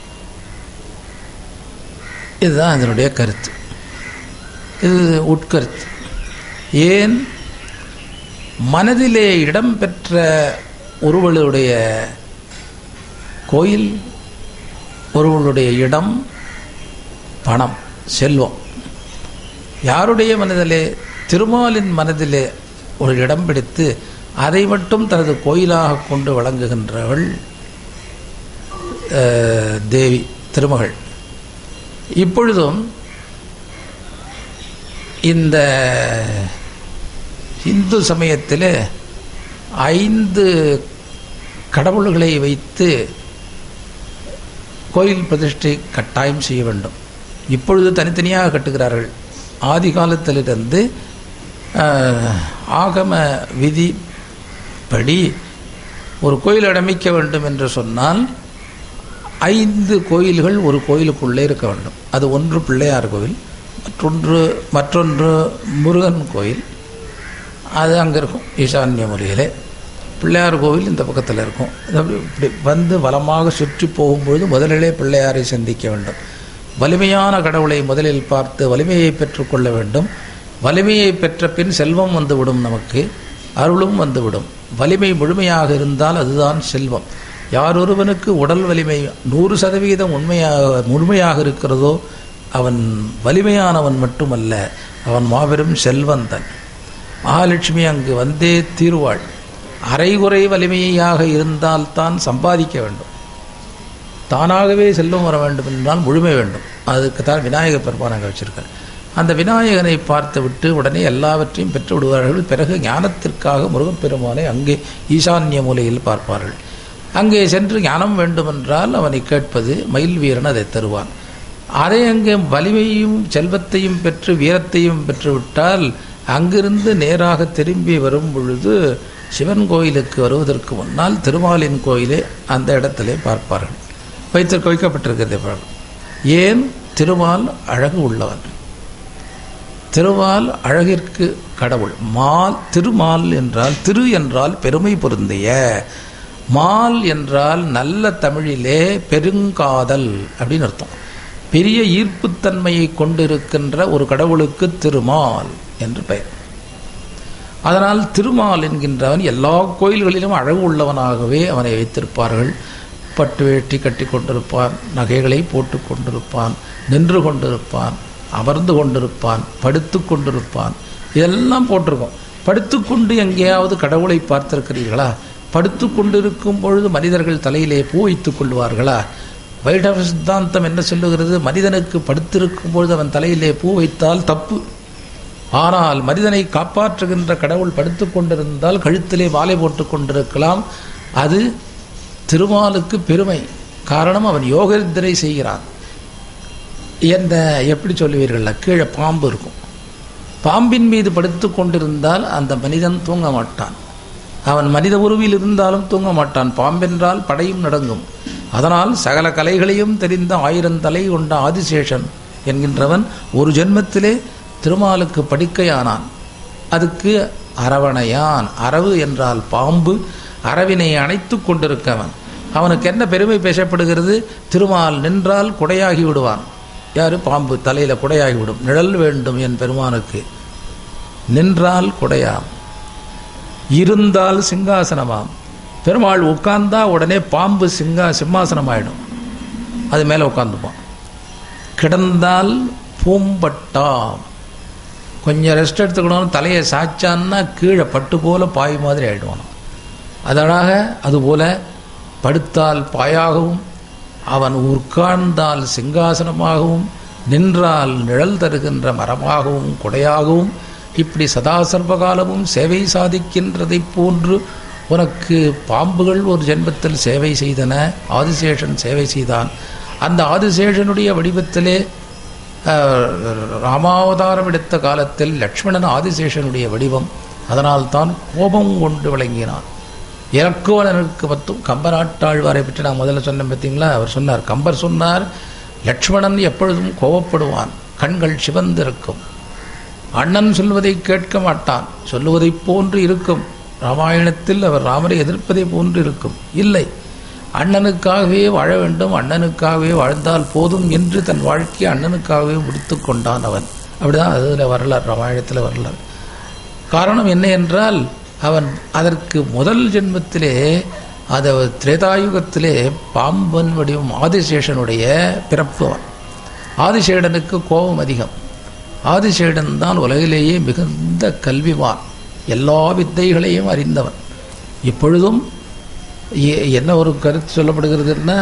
இதுதான் அதனுடைய கருத்து இது உட்கருத்து ஏன் மனதிலே இடம்பெற்ற ஒருவளுடைய கோயில் ஒருவளுடைய இடம் பணம் செல்வம் யாருடைய மனதிலே திருமாலின் மனதிலே ஒரு இடம் பிடித்து அதை மட்டும் தனது கோயிலாக கொண்டு வழங்குகின்றவள் அஹ், தேவி திருமகள் இப்பொழுதும் இந்த இந்து சமயத்தில் ஐந்து கடவுள்களை வைத்து கோயில் பிரதிஷ்டை கட்டாயம் செய்ய வேண்டும் இப்பொழுது தனித்தனியாக கட்டுகிறார்கள் ஆதி காலத்திலிருந்து ஆஹ், ஆகம விதிப்படி ஒரு கோயில் அமைக்க வேண்டும் என்று சொன்னால் ஐந்து கோயில்கள் ஒரு கோயிலுக்குள்ளே இருக்க வேண்டும் அது ஒன்று பிள்ளையார் கோவில் மற்றொன்று மற்றொன்று முருகன் கோயில் அது அங்கே இருக்கும் ஈசான்ய மூலையிலே பிள்ளையார் கோவில் இந்த பக்கத்தில் இருக்கும் இது அப்படி இப்படி வந்து வலமாக சுற்றி போகும்பொழுது முதலிலே பிள்ளையாரை சந்திக்க வேண்டும் வலிமையான கடவுளை முதலில் பார்த்து வலிமையை பெற்றுக்கொள்ள வேண்டும் வலிமையை பெற்ற பின் செல்வம் வந்துவிடும் நமக்கு அருளும் வந்துவிடும் வலிமை முழுமையாக இருந்தால் அதுதான் செல்வம் யாரொருவனுக்கு உடல் வலிமை நூறு சதவிகிதம் உண்மையாக முழுமையாக இருக்கிறதோ அவன் வலிமையானவன் மட்டுமல்ல அவன் மாபெரும் செல்வந்தன் மகாலட்சுமி அங்கு வந்தே தீருவாள் அரைகுறை வலிமையாக இருந்தால்தான் சம்பாதிக்க வேண்டும் தானாகவே செல்வம் வர வேண்டும் என்றால் முழுமை வேண்டும் அதுக்கு தான் விநாயகர் பெருமான் அங்கே வச்சிருக்கார் அந்த விநாயகனை பார்த்து விட்டு உடனே எல்லாவற்றையும் பெற்று விடுவார்கள் பிறகு ஞானத்திற்காக முருகப்பெருமானை அங்கே ஈசான்ய மூலையில் பார்ப்பார்கள் அங்கே சென்று ஞானம் வேண்டுமென்றால் அவனை கேட்பது மயில் வீரன் அதை தருவான் அதை அங்கே வலிமையும் செல்வத்தையும் பெற்று வீரத்தையும் பெற்றுவிட்டால் அங்கிருந்து நேராக திரும்பி வரும் பொழுது சிவன் கோயிலுக்கு வருவதற்கு முன்னால் திருமாலின் கோயிலே அந்த இடத்திலே பார்ப்பார்கள் வைத்திருக்க வைக்கப்பட்டிருக்கிறது பாருங்கள். ஏன் திருமால் அழகு உள்ளவன் திருமால் அழகிற்கு கடவுள் மால் திருமால் என்றால் திரு என்றால் பெருமை பொருந்திய மால் என்றால் நல்ல தமிழிலே பெருங்காதல் அப்படின்னு அர்த்தம் பெரிய ஈர்ப்புத்தன்மையை கொண்டிருக்கின்ற ஒரு கடவுளுக்கு திருமால் என்று பெயர் அதனால் திருமால் என்கின்றவன் எல்லா கோயில்களிலும் அழகு உள்ளவனாகவே அவனை வைத்திருப்பார்கள் பட்டு வேட்டி கட்டி கொண்டிருப்பான் நகைகளை போட்டு கொண்டிருப்பான் நின்று கொண்டிருப்பான் அமர்ந்து கொண்டிருப்பான் படுத்து கொண்டிருப்பான் இதெல்லாம் போட்டிருக்கோம் படுத்துக்கொண்டு எங்கேயாவது கடவுளை பார்த்திருக்கிறீர்களா படுத்து கொண்டிருக்கும் பொழுது மனிதர்கள் தலையிலே பூ வைத்துக் கொள்வார்களா வைடவ சித்தாந்தம் என்ன சொல்லுகிறது மனிதனுக்கு படுத்திருக்கும் பொழுது அவன் தலையிலே பூ வைத்தால் தப்பு ஆனால் மனிதனை காப்பாற்றுகின்ற கடவுள் படுத்துக் கொண்டிருந்தால் கழுத்திலே மாலை போட்டுக் கொண்டிருக்கலாம் அது திருமாலுக்கு பெருமை காரணம் அவன் யோகநித்திரை செய்கிறான் என்ன எப்படி சொல்லுவீர்கள் கீழே பாம்பு இருக்கும் பாம்பின் மீது படுத்து கொண்டிருந்தால் அந்த மனிதன் தூங்க மாட்டான் அவன் மனித உருவில் இருந்தாலும் தூங்க மாட்டான் பாம்பென்றால் படையும் நடங்கும் அதனால் சகல கலைகளையும் தெரிந்த ஆயிரம் தலை கொண்ட ஆதிசேஷன் என்கின்றவன் ஒரு ஜென்மத்திலே திருமாலுக்கு படுக்கையானான் அதுக்கு அரவணையான் அரவு என்றால் பாம்பு அரவினை அணைத்து கொண்டிருக்கவன் அவனுக்கு என்ன பெருமை பேசப்படுகிறது திருமால் நின்றால் குடையாகி விடுவான் யாரு பாம்பு தலையில் குடையாகி விடும் நிழல் வேண்டும் என் பெருமானுக்கு நின்றால் குடையாம் இருந்தால் சிங்காசனமாம் பெருமாள் உட்கார்ந்தா உடனே பாம்பு சிங்கா சிம்மாசனம் ஆயிடும் அது மேலே உட்காந்துப்பான் கிடந்தால் பூம்பட்டாம் கொஞ்சம் ரெஸ்ட் எடுத்துக்கணும் தலையை சாய்ச்சான்னா கீழே பட்டு போல பாய் மாதிரி ஆயிடுவான் அதனாக அதுபோல படுத்தால் பாயாகவும் அவன் உட்கார்ந்தால் சிங்காசனமாகவும் நின்றால் நிழல் தருகின்ற மரமாகவும் குடையாகவும் இப்படி சதா சர்வகாலமும் சேவை சாதிக்கின்றதைப் போன்று உனக்கு பாம்புகள் ஒரு ஜென்மத்தில் சேவை செய்தன ஆதிசேஷன் சேவை செய்தான் அந்த ஆதிசேஷனுடைய வடிவத்திலே அஹ், ராமாவதாரம் எடுத்த காலத்தில் லக்ஷ்மணன் ஆதிசேஷனுடைய வடிவம் அதனால்தான் கோபம் கொண்டு விளங்கினான் இறக்குவனருக்கு பத்தும் கம்பநாட்டாழ்வாரை பற்றி நான் முதல்ல சொன்னேன் பார்த்தீங்களா அவர் சொன்னார் கம்பர் சொன்னார் லக்ஷ்மணன் எப்பொழுதும் கோபப்படுவான் கண்கள் சிவந்திருக்கும் அண்ணன் சொல்வதை கேட்க மாட்டான் சொல்லுவதைப் போன்று இருக்கும் ராமாயணத்தில் அவர் ராமரை எதிர்ப்பதை போன்று இருக்கும் இல்லை அண்ணனுக்காகவே வாழ வேண்டும் அண்ணனுக்காகவே வாழ்ந்தால் போதும் என்று தன் வாழ்க்கையை அண்ணனுக்காகவே முடித்து கொண்டான் அவன் அப்படிதான் அதில் வரலாறு ராமாயணத்தில் வரலாறு காரணம் என்ன என்றால் அவன் அதற்கு முதல் ஜென்மத்திலே அது திரேதாயுகத்திலே பாம்பன் வடிவம் ஆதிசேஷனுடைய பிறப்பு அவன் ஆதிசேடனுக்கு கோபம் அதிகம் ஆதிசேடன் தான் உலகிலேயே மிகுந்த கல்விவான் எல்லா வித்தைகளையும் அறிந்தவன் இப்பொழுதும் எ- என்ன ஒரு கருத்து சொல்லப்படுகிறதுன்னா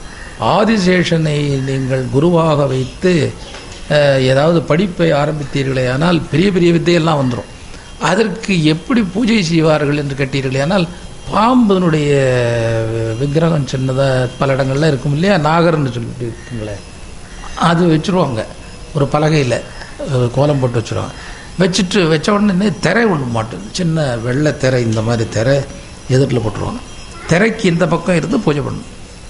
ஆதிசேஷனை நீங்கள் குருவாக வைத்து அஹ், ஏதாவது படிப்பை ஆரம்பித்தீர்களே ஆனால் பெரிய பெரிய வித்தையெல்லாம் வந்துடும் அதற்கு எப்படி பூஜை செய்வார்கள் என்று கேட்டீர்களே ஆனால் பாம்பனுடைய விக்கிரகம் சின்னதாக பல இடங்கள்ல இருக்கும் இல்லையா நாகர்னு சொல்லிட்டு இருக்குங்களே அது வச்சுருவாங்க ஒரு பலகையில் கோலம் போட்டு வச்சுருவாங்க வச்சுட்டு வச்ச உடனே திரை ஒன்று மாட்டுது சின்ன வெள்ளை திரை இந்த மாதிரி திரை எதிரில் போட்டுருவாங்க திரைக்கு இந்த பக்கம் இருந்து பூஜை பண்ணணும்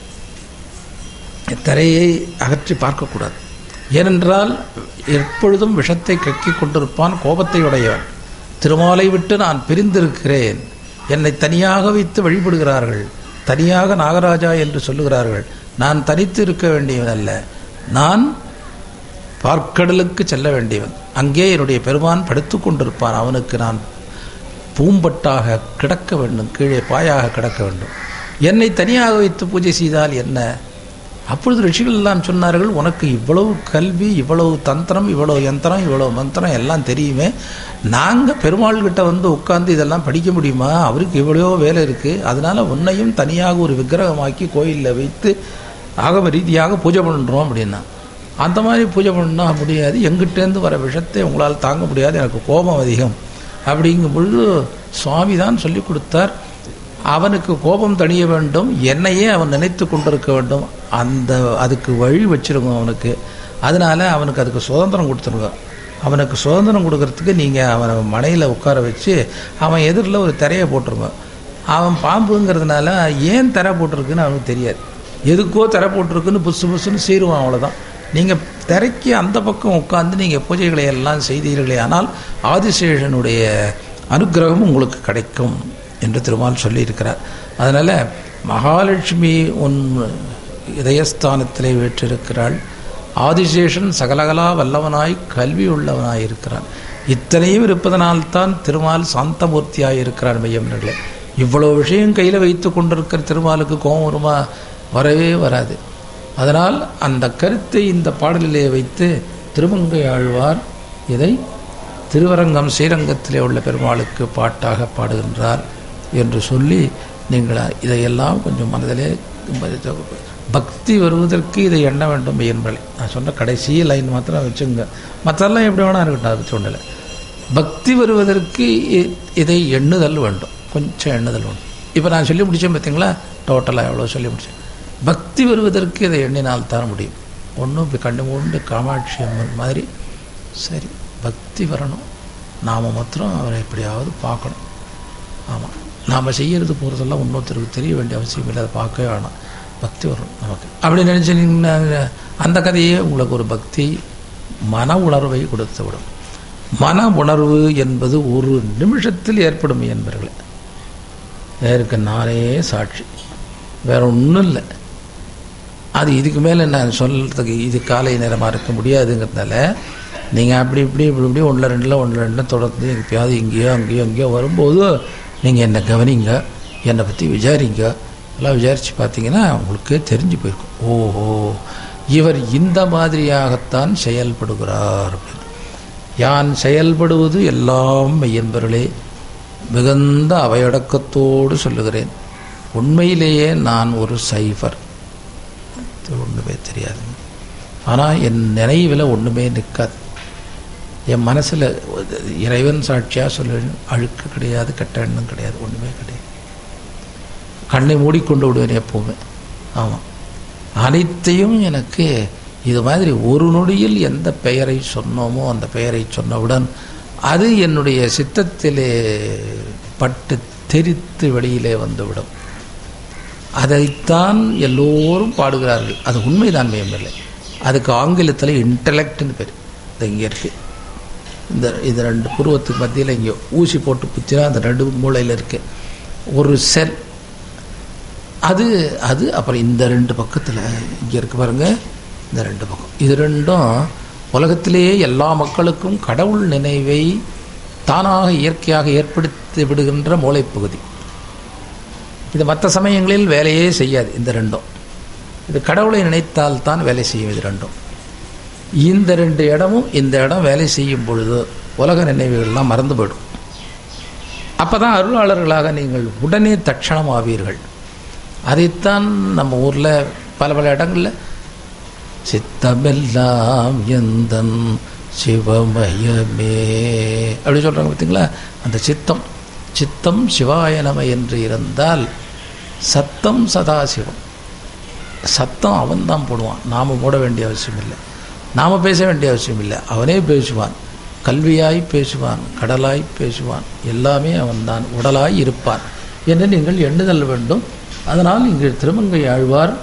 திரையை அகற்றி பார்க்கக்கூடாது ஏனென்றால் எப்பொழுதும் விஷத்தை கக்கிக் கொண்டிருப்பான் கோபத்தை உடையவன் திருமாலை விட்டு நான் பிரிந்திருக்கிறேன் என்னை தனியாக வைத்து வழிபடுகிறார்கள் தனியாக நாகராஜா என்று சொல்லுகிறார்கள் நான் தனித்து இருக்க வேண்டியவன் அல்ல நான் பார்க்கடலுக்கு செல்ல வேண்டியவன் அங்கே என்னுடைய பெருமான் படுத்து கொண்டிருப்பான் அவனுக்கு நான் பூம்பட்டாக கிடக்க வேண்டும் கீழே பாயாக கிடக்க வேண்டும் என்னை தனியாக வைத்து பூஜை செய்தால் என்ன அப்பொழுது ரிஷிகள் எல்லாம் சொன்னார்கள் உனக்கு இவ்வளவு கல்வி இவ்வளவு தந்திரம் இவ்வளவு யந்திரம் இவ்வளவு மந்திரம் எல்லாம் தெரியுமே நாங்கள் பெருமாள்கிட்ட வந்து உட்கார்ந்து இதெல்லாம் படிக்க முடியுமா அவருக்கு இவ்வளோ வேலை இருக்குது அதனால உன்னையும் தனியாக ஒரு விக்கிரகமாக்கி கோயிலில் வைத்து ஆகம ரீதியாக பூஜை பண்ணுறோம் அப்படின்னா அந்த மாதிரி பூஜை பண்ணா முடியாது எங்கிட்டேருந்து வர விஷத்தை உங்களால் தாங்க முடியாது எனக்கு கோபம் அதிகம் அப்படிங்கும் பொழுது சுவாமி தான் சொல்லி கொடுத்தார் அவனுக்கு கோபம் தணிய வேண்டும் என்னையே அவன் நினைத்து கொண்டிருக்க வேண்டும் அந்த அதுக்கு வழி வச்சிருங்க அவனுக்கு அதனால அவனுக்கு அதுக்கு சுதந்திரம் கொடுத்துருங்க அவனுக்கு சுதந்திரம் கொடுக்கறதுக்கு நீங்கள் அவனை மனையில் உட்கார வச்சு அவன் எதிரில் ஒரு திரையை போட்டுருங்க அவன் பாம்புங்கிறதுனால ஏன் திரை போட்டிருக்குன்னு அவனுக்கு தெரியாது எதுக்கோ திரை போட்டிருக்குன்னு புசு புசுன்னு சீருவான் அவ்வளோதான் நீங்கள் திரைக்கு அந்த பக்கம் உட்காந்து நீங்கள் பூஜைகளை எல்லாம் செய்தீர்களே ஆனால் ஆதிசேஷனுடைய அனுக்கிரகம் உங்களுக்கு கிடைக்கும் என்று திருமால் சொல்லியிருக்கிறார் அதனால் மகாலட்சுமி உன் இதயஸ்தானத்திலே வீற்றிருக்கிறாள் ஆதிசேஷன் சகலகலா வல்லவனாய் கல்வி உள்ளவனாய் இருக்கிறான் இத்தனையும் இருப்பதனால்தான் திருமால் சாந்தமூர்த்தியாய் இருக்கிறான் மையம்னர்களே இவ்வளோ விஷயம் கையில் வைத்து கொண்டிருக்கிற திருமாலுக்கு கோபம் வருமா வரவே வராது அதனால் அந்த கருத்தை இந்த பாடலிலே வைத்து திருமங்கை ஆழ்வார் இதை திருவரங்கம் ஸ்ரீரங்கத்திலே உள்ள பெருமாளுக்கு பாட்டாக பாடுகின்றார் என்று சொல்லி நீங்கள் இதையெல்லாம் கொஞ்சம் மனதிலே பக்தி வருவதற்கு இதை எண்ண வேண்டும் என்பதை நான் சொன்ன கடைசி லைன் மாத்திரம் வச்சுங்க மற்றெல்லாம் எப்படி வேணா இருக்கட்டும் அது சொன்னல பக்தி வருவதற்கு இ- இதை எண்ணுதல் வேண்டும் கொஞ்சம் எண்ணுதல் வேண்டும் இப்போ நான் சொல்லி முடித்தேன் பார்த்தீங்களா டோட்டலாக எவ்வளோ சொல்லி முடித்தேன் பக்தி வருவதற்கு இதை எண்ணினால் தான் முடியும் ஒன்றும் இப்போ கண்ணு மூண்டு காமாட்சி அம்மன் மாதிரி சரி பக்தி வரணும் நாம் மாத்திரம் அவரை எப்படியாவது பார்க்கணும் ஆமாம் நாம் செய்யறது போகிறதெல்லாம் இன்னொருத்தருக்கு தெரிய வேண்டிய அவசியம் இல்லை அதை பார்க்கவே வேணாம் பக்தி வரும் நமக்கு அப்படி நினச்சிங்கன்னா அந்த கதையே உங்களுக்கு ஒரு பக்தி மன உணர்வை கொடுத்து விடும் மன உணர்வு என்பது ஒரு நிமிஷத்தில் ஏற்படும் என்பர்களே இதற்கு நானே சாட்சி வேற ஒன்றும் இல்லை அது இதுக்கு மேலே நான் சொல்கிறதுக்கு இது காலை நேரமாக இருக்க முடியாதுங்கிறதுனால நீங்கள் அப்படி இப்படி இப்படி இப்படி ஒன்றில் ரெண்டில் ஒன்றில் ரெண்டில் தொடர்ந்து எப்பயாவது இங்கேயோ அங்கேயோ அங்கேயோ வரும்போது நீங்கள் என்னை கவனிங்க என்னை பற்றி விசாரிங்க எல்லாம் விசாரித்து பார்த்தீங்கன்னா உங்களுக்கே தெரிஞ்சு போயிருக்கும் ஓஹோ இவர் இந்த மாதிரியாகத்தான் செயல்படுகிறார் அப்படின்னு யான் செயல்படுவது எல்லாம் மெய்யன்பர்களே மிகுந்த அவையடக்கத்தோடு சொல்லுகிறேன் உண்மையிலேயே நான் ஒரு சைஃபர் இது ஒன்றுமே தெரியாதுங்க ஆனால் என் நினைவில் ஒன்றுமே நிற்காது என் மனசில் இறைவன் சாட்சியாக சொல்ல அழுக்கு கிடையாது கெட்ட எண்ணம் கிடையாது ஒன்றுமே கிடையாது கண்ணை மூடிக்கொண்டு விடுவேன் எப்போவுமே ஆமாம் அனைத்தையும் எனக்கு இது மாதிரி ஒரு நொடியில் எந்த பெயரை சொன்னோமோ அந்த பெயரை சொன்னவுடன் அது என்னுடைய சித்தத்திலே பட்டு தெரித்து வெளியிலே வந்துவிடும் அதைத்தான் எல்லோரும் பாடுகிறார்கள் அது உண்மைதான் மேம்பில்லை அதுக்கு ஆங்கிலத்தில் இன்டலெக்ட்னு பேர் இது இங்கே இருக்கு இந்த இது ரெண்டு புருவத்துக்கு மத்தியில் இங்கே ஊசி போட்டு குத்தினா அந்த ரெண்டு மூளையில் இருக்கு ஒரு செல் அது அது அப்புறம் இந்த ரெண்டு பக்கத்தில் இங்கே இருக்கு பாருங்க இந்த ரெண்டு பக்கம் இது ரெண்டும் உலகத்திலேயே எல்லா மக்களுக்கும் கடவுள் நினைவை தானாக இயற்கையாக ஏற்படுத்தி விடுகின்ற மூளைப்பகுதி இது மற்ற சமயங்களில் வேலையே செய்யாது இந்த ரெண்டும் இது கடவுளை நினைத்தால் தான் வேலை செய்யும் இது ரெண்டும் இந்த ரெண்டு இடமும் இந்த இடம் வேலை செய்யும் பொழுது உலக நினைவுகள்லாம் மறந்து போயிடும் அப்போ தான் அருளாளர்களாக நீங்கள் உடனே தட்சணம் ஆவீர்கள் அதைத்தான் நம்ம ஊரில் பல பல இடங்களில் சித்தமெல்லாம் எந்தன் சிவமயமே அப்படி சொல்கிறாங்க பார்த்தீங்களா அந்த சித்தம் சித்தம் சிவாயனம என்று இருந்தால் சத்தம் சதாசிவம் சத்தம் அவன் தான் போடுவான் நாம் போட வேண்டிய அவசியம் இல்லை நாம் பேச வேண்டிய அவசியம் இல்லை அவனே பேசுவான் கல்வியாய் பேசுவான் கடலாய் பேசுவான் எல்லாமே அவன்தான் உடலாய் இருப்பான் என்று நீங்கள் எண்ணுதல் வேண்டும் அதனால் இங்கு திருமங்கை ஆழ்வார்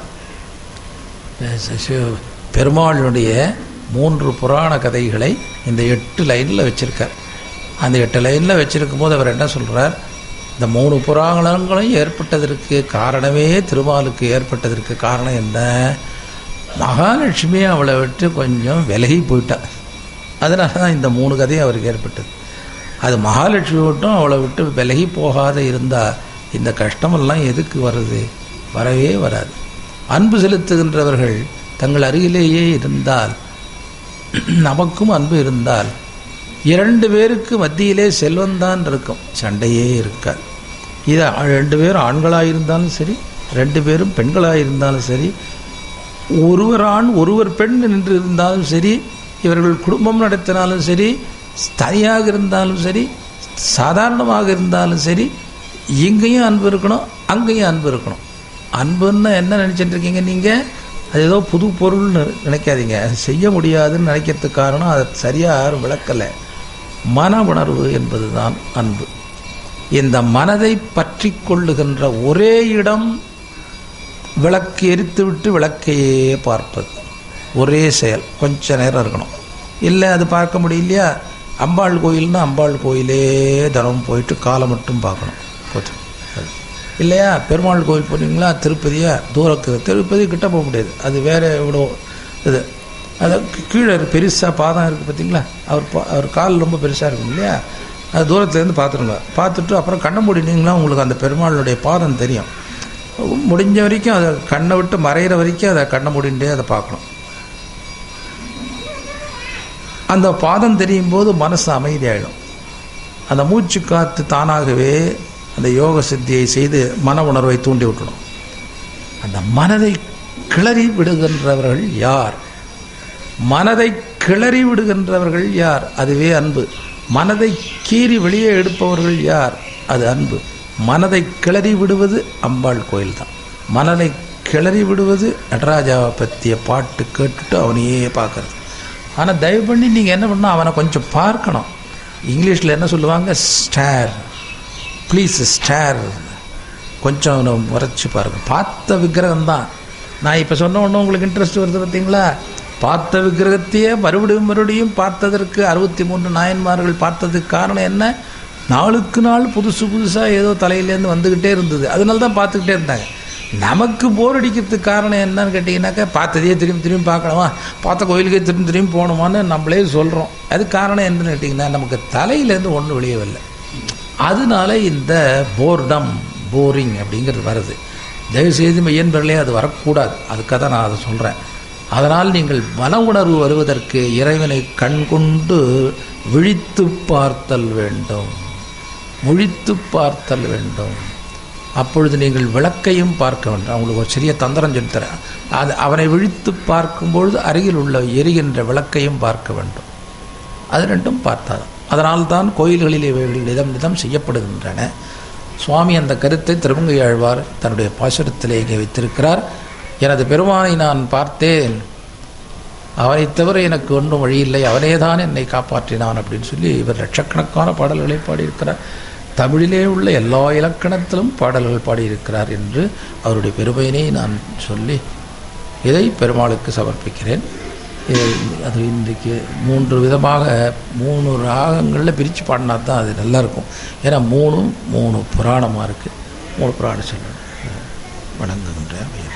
சிவ- பெருமாளுடைய மூன்று புராண கதைகளை இந்த எட்டு லைனில் வச்சிருக்கார் அந்த எட்டு லைனில் வச்சிருக்கும் போது அவர் என்ன சொல்றார் இந்த மூணு புராணங்களும் ஏற்பட்டதற்கு காரணமே திருமாலுக்கு ஏற்பட்டதற்கு காரணம் என்ன மகாலட்சுமி அவளை விட்டு கொஞ்சம் விலகி போயிட்டா அதனால தான் இந்த மூணு கதையும் அவருக்கு ஏற்பட்டது அது மகாலட்சுமி மட்டும் அவளை விட்டு விலகி போகாத இருந்தால் இந்த கஷ்டமெல்லாம் எதுக்கு வருது வரவே வராது அன்பு செலுத்துகின்றவர்கள் தங்கள் அருகிலேயே இருந்தால் நமக்கும் அன்பு இருந்தால் இரண்டு பேருக்கு மத்தியிலே செல்வம்தான் இருக்கும் சண்டையே இருக்காது இது ஆ- ரெண்டு பேரும் ஆண்களாக இருந்தாலும் சரி ரெண்டு பேரும் பெண்களாக இருந்தாலும் சரி ஒருவர் ஆண் ஒருவர் பெண் என்று இருந்தாலும் சரி இவர்கள் குடும்பம் நடத்தினாலும் சரி தனியாக இருந்தாலும் சரி சாதாரணமாக இருந்தாலும் சரி இங்கேயும் அன்பு இருக்கணும் அங்கேயும் அன்பு இருக்கணும் அன்புன்னு என்ன நினச்சிட்டு இருக்கீங்க நீங்கள் அது ஏதோ புது பொருள்னு நினைக்காதீங்க அது செய்ய முடியாதுன்னு நினைக்கிறதுக்கு காரணம் அதை சரியாக யாரும் விளக்கலை மன உணர்வு என்பதுதான் அன்பு இந்த மனதை பற்றி கொள்ளுகின்ற ஒரே இடம் விளக்கு எரித்து விட்டு விளக்கையே பார்ப்பது ஒரே செயல் கொஞ்ச நேரம் இருக்கணும் இல்லை அது பார்க்க முடியலையா அம்பாள் கோயில்னா அம்பாள் கோயிலே தினமும் போயிட்டு காலை மட்டும் பார்க்கணும் போச்சு அது. இல்லையா பெருமாள் கோயில் போனீங்களா திருப்பதியா தூரக்கு திருப்பதி கிட்ட போக முடியாது அது வேற எவ்வளோ இது அது கீழே பெருசாக பாதம் இருக்குது பார்த்தீங்களா அவர் பா- அவர் கால் ரொம்ப பெருசாக இருக்கும் இல்லையா அது தூரத்துலேருந்து பார்த்துருங்க பார்த்துட்டு அப்புறம் கண்ணை மூடினீங்களா உங்களுக்கு அந்த பெருமாளுடைய பாதம் தெரியும் முடிஞ்ச வரைக்கும் அதை கண்ணை விட்டு மறையிற வரைக்கும் அதை கண்ணை மூடிண்டே அதை பார்க்கணும் அந்த பாதம் தெரியும் போது மனசு அமைதியாயிடும் அந்த மூச்சு காத்து தானாகவே அந்த யோக சித்தியை செய்து மன உணர்வை தூண்டி விட்டுடும் அந்த மனதை கிளறி விடுகின்றவர்கள் யார் மனதை கிளறி விடுகின்றவர்கள் யார் அதுவே அன்பு மனதை கீறி வெளியே எடுப்பவர்கள் யார் அது அன்பு மனதை கிளறி விடுவது அம்பாள் கோயில் தான் மனதை கிளறி விடுவது நடராஜாவை பற்றிய பாட்டு கேட்டுட்டு அவனையே பார்க்கறது ஆனால் தயவு பண்ணி நீங்கள் என்ன பண்ணணும் அவனை கொஞ்சம் பார்க்கணும் இங்கிலீஷில் என்ன சொல்லுவாங்க ஸ்டார் ப்ளீஸ் ஸ்டார் கொஞ்சம் அவனை முறைச்சி பாருங்க பார்த்த விக்கிரகம் தான் நான் இப்போ சொன்ன உடனே உங்களுக்கு இன்ட்ரெஸ்ட் வருது பார்த்தீங்களா பார்த்த விக்கிரகத்தையே மறுபடியும் மறுபடியும் பார்த்ததற்கு அறுபத்தி மூன்று நாயன்மார்கள் பார்த்ததுக்கு காரணம் என்ன நாளுக்கு நாள் புதுசு புதுசாக ஏதோ தலையிலேருந்து வந்துக்கிட்டே இருந்தது அதனால தான் பார்த்துக்கிட்டே இருந்தாங்க நமக்கு போர் அடிக்கிறதுக்கு காரணம் என்னன்னு கேட்டிங்கனாக்கா பார்த்ததையே திரும்பி திரும்பி பார்க்கணுமா பார்த்த கோயிலுக்கே திரும்பி திரும்பி போகணுமான்னு நம்மளே சொல்கிறோம் அது காரணம் என்னன்னு கேட்டிங்கன்னா நமக்கு தலையிலேருந்து ஒன்றும் வெளியே வரல அதனால இந்த போர்டம் போரிங் அப்படிங்கிறது வருது தயவுசெய்து மெய்யன்பர்களே அது வரக்கூடாது அதுக்காக தான் நான் அதை சொல்கிறேன் அதனால் நீங்கள் மன உணர்வு வருவதற்கு இறைவனை கண்கொண்டு விழித்து பார்த்தல் வேண்டும் முழித்து பார்த்தல் வேண்டும் அப்பொழுது நீங்கள் விளக்கையும் பார்க்க வேண்டும் அவங்களுக்கு ஒரு சிறிய தந்திரம் சொல்லித்தரேன் அது அவனை விழித்து பார்க்கும்பொழுது அருகில் உள்ள எரிகின்ற விளக்கையும் பார்க்க வேண்டும் அது ரெண்டும் பார்த்தார் அதனால்தான் கோயில்களில் இவைகள் நிதம் நிதம் செய்யப்படுகின்றன சுவாமி அந்த கருத்தை திருமங்கை ஆழ்வார் தன்னுடைய பாசுரத்திலே இங்கே வைத்திருக்கிறார் எனது பெருமானை நான் பார்த்தேன் அவனை தவிர எனக்கு ஒன்றும் வழியில்லை அவனே தான் என்னை காப்பாற்றினான் அப்படின்னு சொல்லி இவர் லட்சக்கணக்கான பாடல்களை பாடியிருக்கிறார் தமிழிலே உள்ள எல்லா இலக்கணத்திலும் பாடல்கள் பாடியிருக்கிறார் என்று அவருடைய பெருமையினை நான் சொல்லி இதை பெருமாளுக்கு சமர்ப்பிக்கிறேன் இது அது இன்றைக்கு மூன்று விதமாக மூணு ராகங்களில் பிரித்து பாடினா தான் அது நல்லாயிருக்கும் ஏன்னா மூணும் மூணு புராணமாக இருக்குது மூணு புராணம் சொல்லணும் வணங்குகின்ற